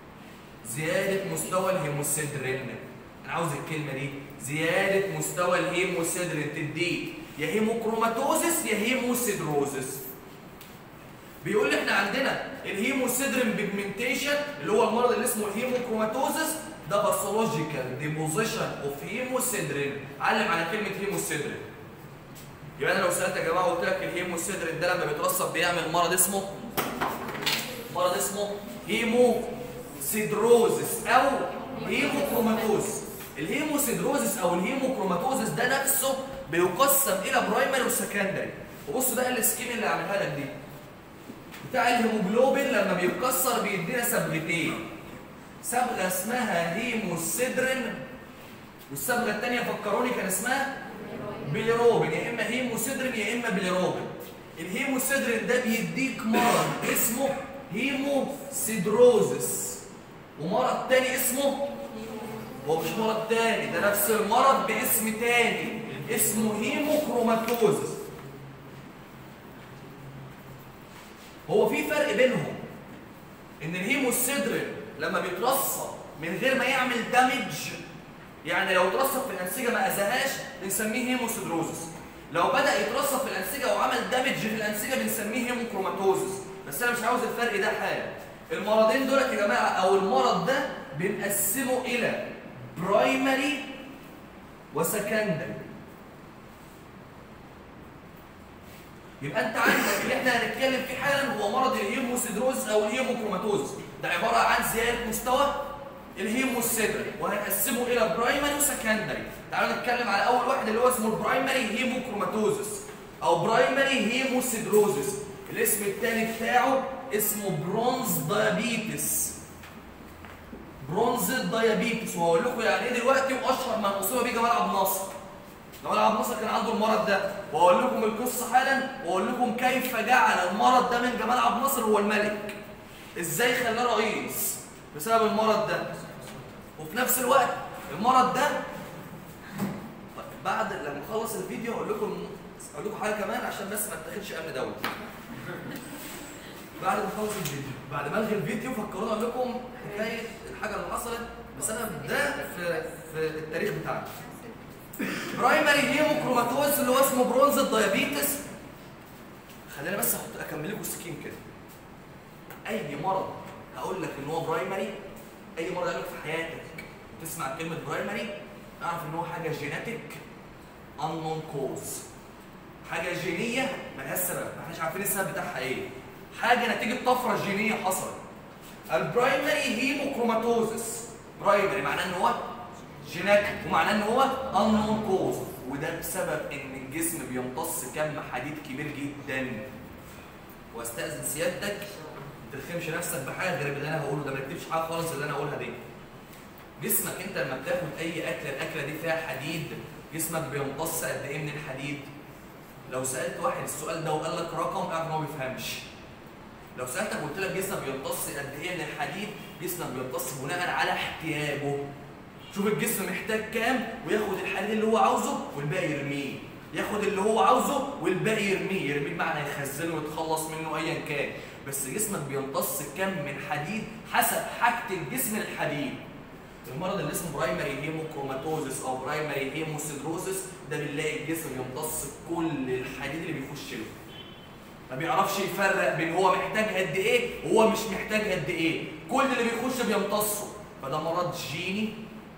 زياده مستوى الهيموسيدرين انا عاوز الكلمه دي زياده مستوى الهيموسيدرين تديك يا هيموكروماتوزس يا هيموسيدروزس بيقول لي احنا عندنا الهيموسيدرين بيجمنتيشن اللي هو المرض اللي اسمه الهيموكروماتوزس ده باثولوجيكال ديبوزيشن اوف هيموسيدرين علم على كلمه هيموسيدرين يبقى انا لو سالت يا جماعه وقلت لك الهيموسيدرين ده لما بيترسب بيعمل مرض اسمه مرض اسمه هيموسيدروزس او هيموكروماتوزس الهيموسيدروزس او الهيموكروماتوزس ده نفسه بيقسم الى برايمري وسكندري وبصوا ده السكيم اللي عاملها لك دي بتاع الهيموجلوبين لما بيتكسر بيدينا صبغتين صبغه اسمها هيموسيدرين والصبغه الثانيه فكروني كان اسمها بيليروبين يا اما هيموسيدرين يا اما بيليروبين الهيموسيدرين ده بيديك مرض اسمه هيموسيدروزس ومرض تاني اسمه هو مش مرض تاني ده نفس المرض باسم تاني اسمه هيموكروماتوزس هو في فرق بينهم ان الهيموسيدرين لما بيترصب من غير ما يعمل دامج يعني لو اترصب في الانسجه ما اذاهاش بنسميه هيموسيدروزس لو بدا يترصب في الانسجه وعمل دامج في الانسجه بنسميه هيموكروماتوزس بس انا مش عاوز الفرق ده حاجه المرضين دول يا جماعه او المرض ده بنقسمه الى برايمري وسكندري يبقى انت عندك اللي احنا هنتكلم فيه حالا هو مرض الهيموسيدروز او الهيموكروماتوز ده عباره عن زياده مستوى الهيموسيدرين وهنقسمه الى برايمري وسكندري تعالوا نتكلم على اول واحد اللي هو اسمه البرايمري هيموكروماتوزس او برايمري هيموسيدروزس الاسم الثاني بتاعه اسمه برونز دايابيتس برونز دايابيتس وهقول لكم يعني ايه دلوقتي واشهر من اصيب بيه جمال عبد الناصر جمال عبد الناصر كان عنده المرض ده واقول لكم القصه حالا واقول لكم كيف جعل المرض ده من جمال عبد الناصر هو الملك ازاي خلاه رئيس بسبب المرض ده وفي نفس الوقت المرض ده طيب بعد لما اخلص الفيديو اقول لكم اقول لكم حاجه كمان عشان بس ما اتاخدش امن دولي بعد ما اخلص الفيديو بعد ما الغي الفيديو فكروني اقول لكم حكايه الحاجه اللي حصلت بسبب ده في في التاريخ بتاعنا برايمري هيموكروماتوز اللي هو اسمه برونز الديابيتس خلينا بس احط اكمل لكم السكين كده اي مرض هقول لك ان هو برايمري اي مرض هقول لك في حياتك تسمع كلمه برايمري اعرف ان هو حاجه جيناتيك unknown كوز حاجه جينيه ملهاش سبب ما احناش عارفين السبب بتاعها ايه حاجه نتيجه طفره جينيه حصلت البرايمري هيموكروماتوزس برايمري معناه ان هو جيناتيك ومعناه ان هو unknown كوز وده بسبب ان الجسم بيمتص كم حديد كبير جدا واستاذن سيادتك ما ترخمش نفسك بحاجه غير اللي انا هقوله ده ما تكتبش حاجه خالص اللي انا هقولها دي جسمك انت لما بتاخد اي اكله الاكله دي فيها حديد جسمك بيمتص قد ايه من الحديد لو سالت واحد السؤال ده وقال لك رقم اعرف ان هو ما بيفهمش لو سالتك وقلت لك جسمك بيمتص قد ايه من الحديد جسمك بيمتص بناء على احتياجه شوف الجسم محتاج كام وياخد الحديد اللي هو عاوزه والباقي يرميه ياخد اللي هو عاوزه والباقي يرميه يرميه بمعنى يخزنه ويتخلص منه ايا كان بس جسمك بيمتص كم من حديد حسب حاجه الجسم للحديد المرض اللي اسمه برايمري هيموكروماتوزس او برايمري هيموسيدروزس ده بنلاقي الجسم بيمتص كل الحديد اللي بيخش له ما بيعرفش يفرق بين هو محتاج قد ايه وهو مش محتاج قد ايه كل اللي بيخش بيمتصه فده مرض جيني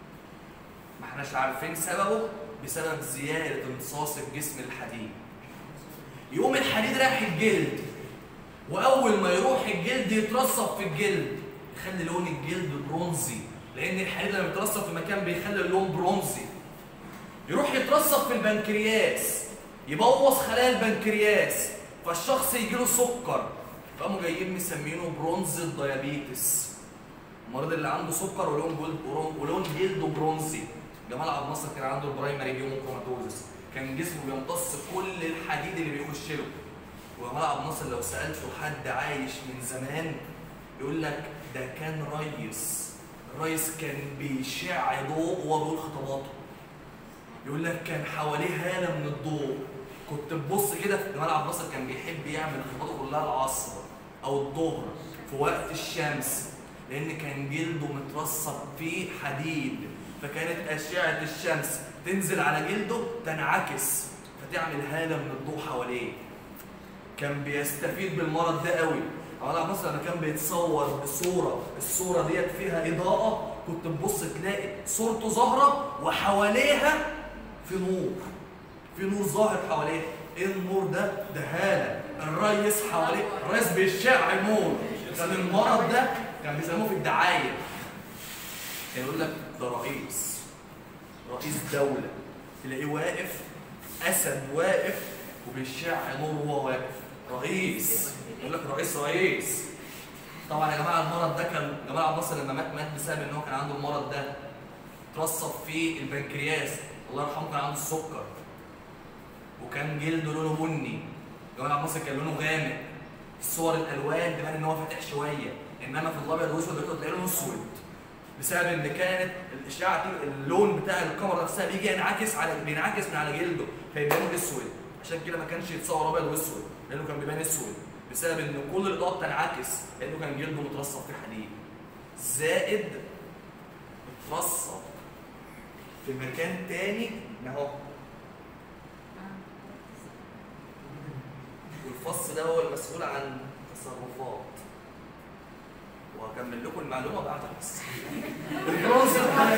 ما احناش عارفين سببه بسبب زياده امتصاص الجسم للحديد يقوم الحديد رايح الجلد واول ما يروح الجلد يترسب في الجلد يخلي لون الجلد برونزي لان الحديد لما بيترسب في مكان بيخلي اللون برونزي يروح يترسب في البنكرياس يبوظ خلايا البنكرياس فالشخص يجي له سكر فقاموا جايين مسمينه برونز الديابيتس المريض اللي عنده سكر ولون جلد ولون جلده برونزي جمال عبد الناصر كان عنده البرايمري هيموكروماتوزس كان جسمه بيمتص كل الحديد اللي بيخش له وجمال عبد الناصر لو سالته حد عايش من زمان يقول لك ده كان ريس الريس كان بيشع ضوء وهو بيقول خطاباته يقول لك كان حواليه هاله من الضوء كنت تبص كده في جمال عبد الناصر كان بيحب يعمل خطاباته كلها العصر او الظهر في وقت الشمس لان كان جلده مترسب فيه حديد فكانت اشعه الشمس تنزل على جلده تنعكس فتعمل هاله من الضوء حواليه كان بيستفيد بالمرض ده قوي جمال عبد الناصر لما كان بيتصور بصوره الصوره ديت فيها اضاءه كنت تبص تلاقي صورته ظاهره وحواليها في نور في نور ظاهر حواليه ايه النور ده ده هاله الريس حواليه الريس بيشع نور كان المرض ده كان بيسموه في الدعايه كان يقول لك ده رئيس رئيس دوله تلاقيه واقف اسد واقف وبيشع نور وهو واقف رئيس يقول لك رئيس رئيس طبعا يا جماعه المرض ده كان جمال عبد الناصر لما مات مات بسبب ان هو كان عنده المرض ده اترسب في البنكرياس الله يرحمه كان عنده السكر وكان جلده لونه بني جمال عبد الناصر كان لونه غامق الصور الالوان تبان ان هو فاتح شويه انما في الابيض والاسود ده تلاقي لونه اسود بسبب ان كانت الاشعه دي اللون بتاع الكاميرا نفسها بيجي ينعكس على بينعكس من على جلده فيبان لونه اسود عشان كده ما كانش يتصور ابيض واسود لانه كان بيبان اسود بسبب ان كل الاضاءه بتنعكس لانه كان جلده مترسب في حديد زائد اترسب في مكان تاني اهو والفص ده هو المسؤول عن تصرفات وهكمل لكم المعلومه بعد الفصل البرونز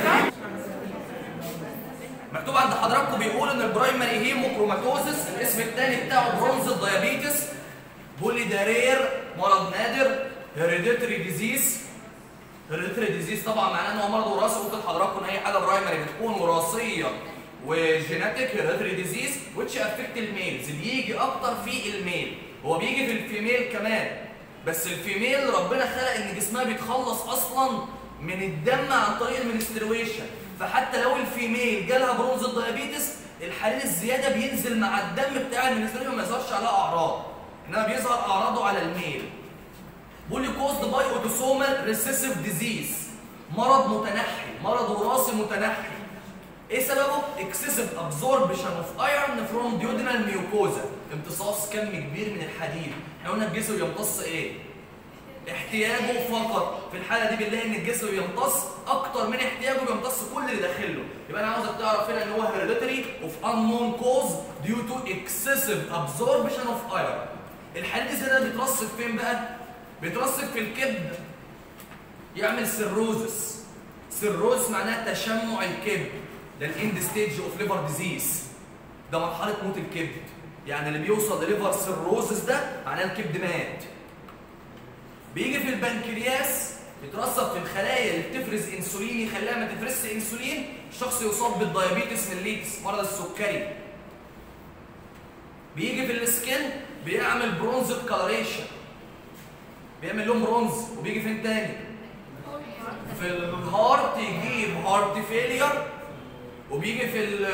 مكتوب عند حضراتكم بيقول ان البرايمري هيموكروماتوزس الاسم الثاني بتاعه برونز الديابيتس بولي دارير مرض نادر هيريديتري ديزيز هيريديتري ديزيز طبعا معناه ان هو مرض وراثي ممكن حضراتكم ان اي حاجه برايمري بتكون وراثيه وجيناتيك هيريديتري ديزيز which affect الميلز بيجي اكتر في الميل هو بيجي في الفيميل كمان بس الفيميل ربنا خلق ان جسمها بيتخلص اصلا من الدم عن طريق المنسترويشن فحتى لو الفيميل جالها برونز الديابيتس الحليل الزياده بينزل مع الدم بتاع المنسترويشن ما يظهرش عليها اعراض انما بيظهر اعراضه على الميل بولي كوزد باي اوتوسومال ريسيسيف ديزيز مرض متنحي مرض وراثي متنحي ايه سببه اكسسيف ابزوربشن اوف ايرون فروم ديودينال ميوكوزا امتصاص كم كبير من الحديد احنا قلنا الجسم يمتص ايه احتياجه فقط في الحاله دي بنلاقي ان الجسم بيمتص اكتر من احتياجه بيمتص كل اللي داخله يبقى انا عاوزك تعرف هنا ان هو هيريديتري اوف unknown cause due to excessive absorption of iron الحديد الزياده ده بيترسب فين بقى بيترسب في الكبد يعمل سيروزس سيروز معناها تشمع الكبد ده الاند ستيج اوف ليفر ديزيز ده مرحله موت الكبد يعني اللي بيوصل لليفر سيروزس ده معناه الكبد مات بيجي في البنكرياس يترسب في الخلايا اللي بتفرز انسولين يخليها ما تفرزش انسولين الشخص يصاب بالدايابيتس ميليتس مرض السكري بيجي في السكن بيعمل برونز كالريشن بيعمل لهم برونز وبيجي فين تاني في الهارت يجيب هارت فيلير وبيجي في ال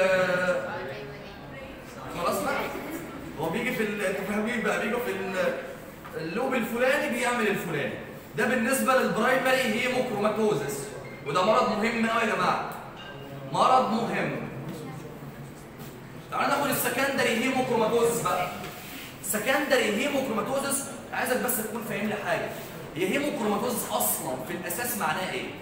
خلاص بقى هو بيجي في ال- انتوا فاهمين بقى بيجي في ال- اللوب الفلاني بيعمل الفلاني ده بالنسبه للبرايمري هيموكروماتوزس وده مرض مهم قوي يا جماعه مرض مهم تعالوا ناخد السكندري هيموكروماتوزس بقى سكندري هيموكروماتوزس عايزك بس تكون فاهم لي حاجه هي هيموكروماتوزس اصلا في الاساس معناها ايه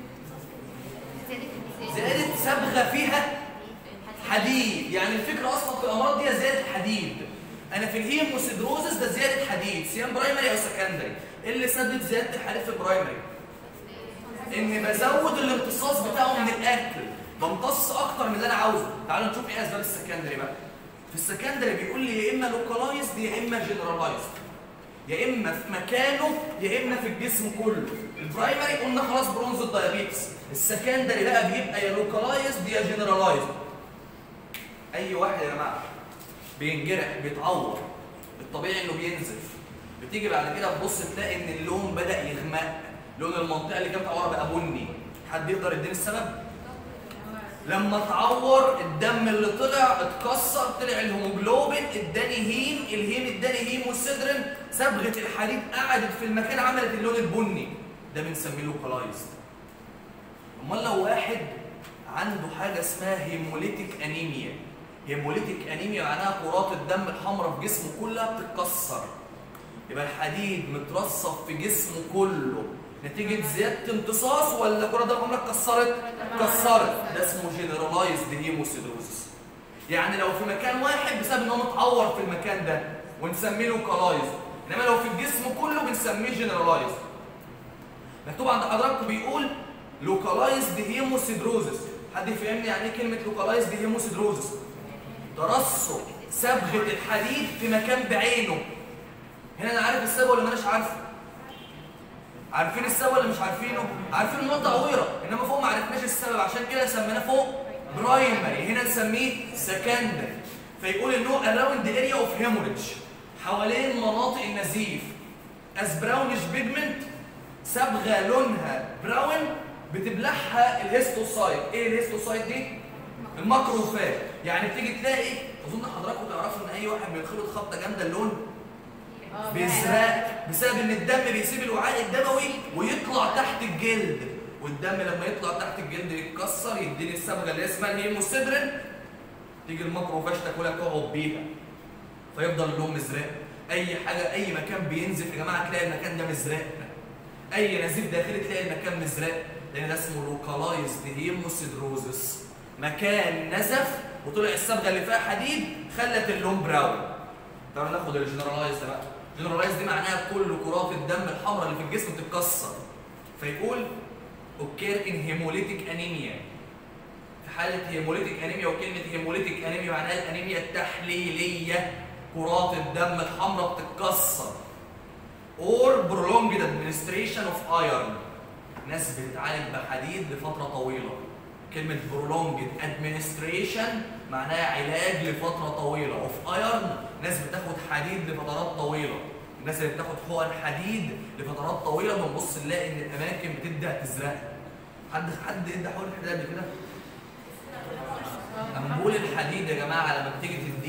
زيادة الميزان زياده صبغه فيها حديد يعني الفكره اصلا في الامراض دي زياده حديد انا في الهيموسيدروزس ده زياده حديد سواء برايمري او سكندري ايه اللي سبب زياده الحديد في البرايمري ان بزود الامتصاص بتاعه من الاكل بمتص اكتر من اللي انا عاوزه تعالوا نشوف ايه اسباب السكندري بقى في السكندري بيقول لي يا اما لوكالايزد يا اما جنرالايزد يا اما في مكانه يا اما في الجسم كله البرايمري قلنا خلاص برونز الدايابيتس السكندري بقى بيبقى يا لوكالايزد يا جنرالايزد اي واحد يا جماعه بينجرح بيتعور الطبيعي انه بينزف بتيجي بعد كده تبص تلاقي ان اللون بدا يغمق لون المنطقه اللي كانت متعوره بقى بني حد يقدر يديني السبب لما اتعور الدم اللي طلع اتكسر طلع الهيموجلوبين اداني هيم الهيم اداني هيم والسيدرين صبغه الحديد قعدت في المكان عملت اللون البني ده بنسميه لوكالايزد امال لو واحد عنده حاجه اسمها هيموليتيك انيميا هيموليتيك انيميا معناها كرات الدم الحمراء في جسمه كلها بتتكسر يبقى الحديد مترصف في جسمه كله نتيجة زيادة امتصاص ولا كرة الدم الحمراء اتكسرت؟ اتكسرت ده اسمه جنرالايزد هيموسيدروزس يعني لو في مكان واحد بسبب ان هو متعور في المكان ده ونسميه لوكالايزد انما لو في الجسم كله بنسميه جنرالايزد مكتوب عند حضراتكم بيقول لوكالايزد هيموسيدروزس حد يفهمني يعني ايه كلمة لوكالايزد هيموسيدروزس؟ ترسب صبغة الحديد في مكان بعينه هنا انا عارف السبب ولا ماناش عارفه عارفين السبب ولا مش عارفينه عارفين ان هو تعويره انما فوق ما عرفناش السبب عشان كده سميناه فوق برايمري هنا نسميه سكندري فيقول انه اراوند اريا اوف هيموريدج حوالين مناطق النزيف از براونش بيجمنت صبغه لونها براون بتبلعها الهيستوسايت ايه الهيستوسايت دي الماكروفاج يعني بتيجي تلاقي اظن حضراتكم تعرفوا ان اي واحد بينخبط خبطه جامده اللون بيزرق بسبب ان الدم بيسيب الوعاء الدموي ويطلع تحت الجلد والدم لما يطلع تحت الجلد يتكسر يديني الصبغه اللي اسمها الهيموسيدرين تيجي الماكروفاج تاكلها تقعد بيها فيفضل اللون مزرق اي حاجه اي مكان بينزف يا جماعه تلاقي المكان ده مزرق اي نزيف داخلي تلاقي المكان مزرق لان ده اسمه لوكالايزد هيموسيدروزس مكان نزف وطلع الصبغه اللي فيها حديد خلت اللون براون تعالوا ناخد الجنرالايز ده بقى الجنرالايز دي معناها كل كرات الدم الحمراء اللي في الجسم تتكسر فيقول اوكير ان هيموليتيك انيميا في حاله هيموليتيك انيميا وكلمه هيموليتيك انيميا معناها الانيميا التحليليه كرات الدم الحمراء بتتكسر اور prolonged administration of iron ناس بتتعالج بحديد لفتره طويله كلمة prolonged administration معناها علاج لفترة طويلة اوف ايرن ناس بتاخد حديد لفترات طويلة الناس اللي بتاخد حقن حديد لفترات طويلة بنبص نلاقي ان الاماكن بتبدا تزرق حد حد ادى حقن حديد قبل كده؟ امبول الحديد يا جماعة لما بتيجي تديه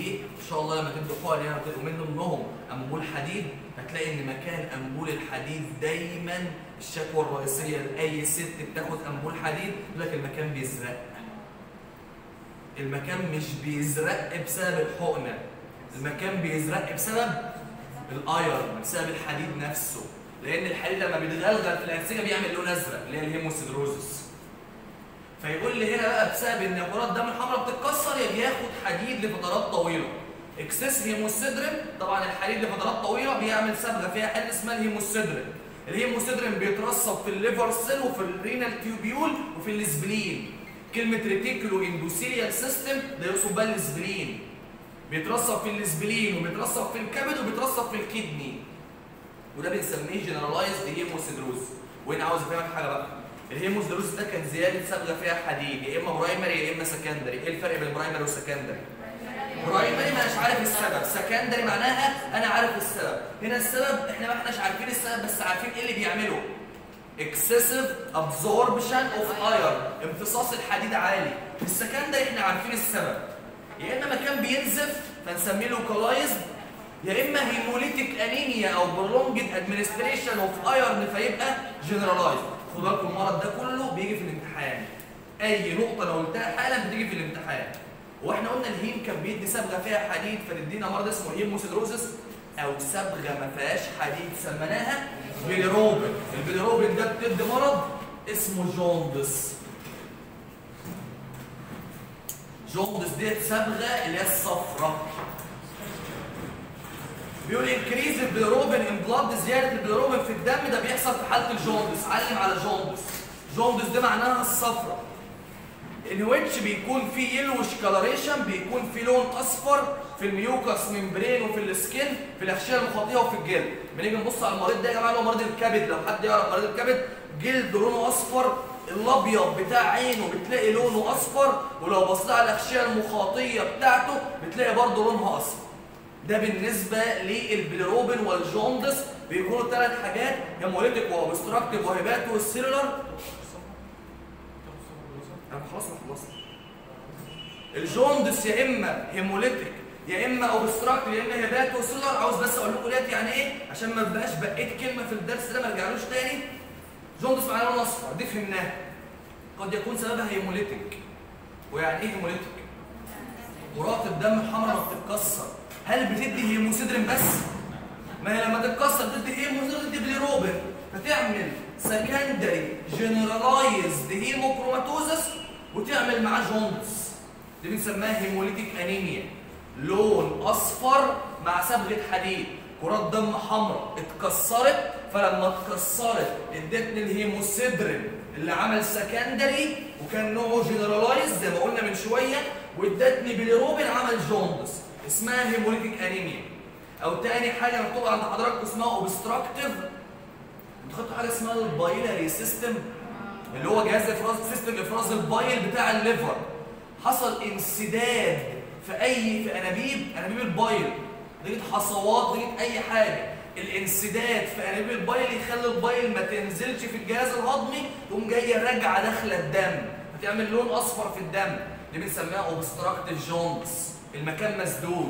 ان شاء الله لما تدوا حقن يعني ومن ضمنهم امبول حديد هتلاقي ان مكان امبول الحديد دايما الشكوى الرئيسيه لاي ست بتاخد امبول حديد يقول لك المكان بيزرق المكان مش بيزرق بسبب الحقنه المكان بيزرق بسبب الايرن بسبب الحديد نفسه لان الحديد لما بيتغلغل في الانسجه بيعمل لون ازرق اللي هي الهيموسيدروزس فيقول لي هنا بقى بسبب ان كرات الدم الحمراء بتتكسر يا بياخد حديد لفترات طويله اكسس هيموسيدرين طبعا الحديد لفترات طويله بيعمل صبغه فيها حاجه اسمها الهيموسيدرين الهيموسيدرين بيترسب في الليفر سيل وفي الرينال تيوبيول وفي الاسبلين كلمه ريتيكولو اندوثيليال سيستم ده يقصد بقى الاسبلين بيترسب في الاسبلين وبيترسب في الكبد وبيترسب في الكدني وده بنسميه جنرالايزد هيموسيدروز وهنا عاوز افهمك حاجه بقى الهيموسيدروز ده كان زياده صبغه فيها حديد يا اما برايمري يا اما سكندري ايه الفرق بين برايمري وسكندري برايمري ما مش عارف السبب سكندري معناها انا عارف السبب هنا السبب احنا ما احناش عارفين السبب بس عارفين ايه اللي بيعمله excessive absorption of iron امتصاص الحديد عالي في السكندري احنا عارفين السبب يا اما مكان بينزف فنسميه لوكالايزد يا اما هيموليتيك انيميا او برولونجد ادمنستريشن اوف ايرن فيبقى جنرالايزد خدوا بالكم المرض ده كله بيجي في الامتحان اي نقطه انا قلتها حالا بتيجي في الامتحان واحنا قلنا الهيم كان بيدي صبغه فيها حديد فندينا مرض اسمه هيموسيدروزس او صبغه ما فيهاش حديد سميناها بيليروبين البيليروبين ده بتدي مرض اسمه جوندس جوندس ديت صبغه اللي هي الصفراء بيقول انكريز البيليروبين ان بلاد زياده البيليروبين في الدم ده بيحصل في حاله الجوندس علم على جوندس جوندس ده معناها الصفراء ان ويتش بيكون في يلوش كلاريشن بيكون في لون اصفر في الميوكس ممبرين وفي السكين في الاغشيه المخاطيه وفي الجلد بنيجي نبص على المريض ده يا جماعه اللي هو مريض الكبد لو حد يعرف مريض الكبد جلد لونه اصفر الابيض بتاع عينه بتلاقي لونه اصفر ولو بصيت على الاغشيه المخاطيه بتاعته بتلاقي برضه لونها اصفر ده بالنسبه للبيليروبين والجوندس بيكونوا ثلاث حاجات هيموليتيك وابستراكتيف وهيباتو والسيلولار انا خلاص انا خلصت الجوندس يا اما هيموليتيك يا اما اوبستراكتيف يا اما هيباتو سيلولار عاوز بس اقول لكم ديت يعني ايه عشان ما تبقاش بقيت كلمه في الدرس ده ما ارجعلوش تاني جوندس معناه لون اصفر دي فهمناها قد يكون سببها هيموليتيك ويعني ايه هيموليتيك كرات الدم الحمراء ما بتتكسر هل بتدي هيموسيدرين بس ما هي لما تتكسر بتدي هيموسيدرين تدي بليروبين فتعمل سكندري جنرالايزد هيموكروماتوزس وتعمل معاه جوندس دي بنسميها هيموليتيك انيميا لون اصفر مع صبغه حديد كرات دم حمراء اتكسرت فلما اتكسرت ادتني الهيموسيدرين اللي عمل سكندري وكان نوعه جنرالايز زي ما قلنا من شويه وادتني بليروبين عمل جوندس اسمها هيموليتيك انيميا او تاني حاجه مكتوبه عند حضراتكم اسمها اوبستراكتيف انتوا خدتوا حاجه اسمها البايلري سيستم اللي هو جهاز افراز سيستم افراز البايل بتاع الليفر حصل انسداد في اي في انابيب انابيب البايل نتيجه حصوات نتيجه اي حاجه الانسداد في انابيب البايل يخلي البايل ما تنزلش في الجهاز الهضمي تقوم جايه راجعه داخله الدم فتعمل لون اصفر في الدم دي بنسميها اوبستراكتيف جونز المكان مسدود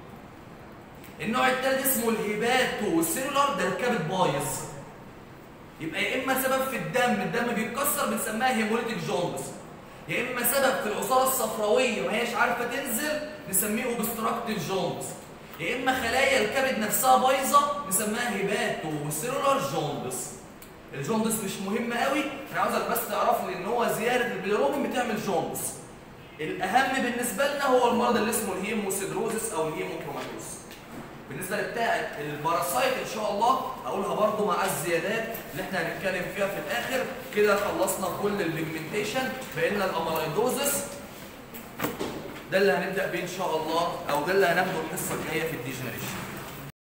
النوع الثالث اسمه الهيباتو سيلولار ده الكبد بايظ يبقى يا اما سبب في الدم الدم بيتكسر بنسميها هيموليتيك جونز يا اما سبب في العصاره الصفراويه ما هياش عارفه تنزل نسميه اوبستراكتيف جونز يا اما خلايا الكبد نفسها بايظه نسميها هيباتو سيلولار جوندس الجوندس مش مهم قوي انا عاوزك بس تعرف لي ان هو زياده البيليروبين بتعمل جوندس الاهم بالنسبه لنا هو المرض اللي اسمه الهيموسيدروزس او الهيموكروماتوز بالنسبه لبتاعه الباراسايت ان شاء الله هقولها برضو مع الزيادات اللي احنا هنتكلم فيها في الاخر كده خلصنا كل البيجمنتيشن بقينا الاميلويدوزس ده اللي هنبدا بيه ان شاء الله او ده اللي هناخده الحصه الجايه في الديجنريشن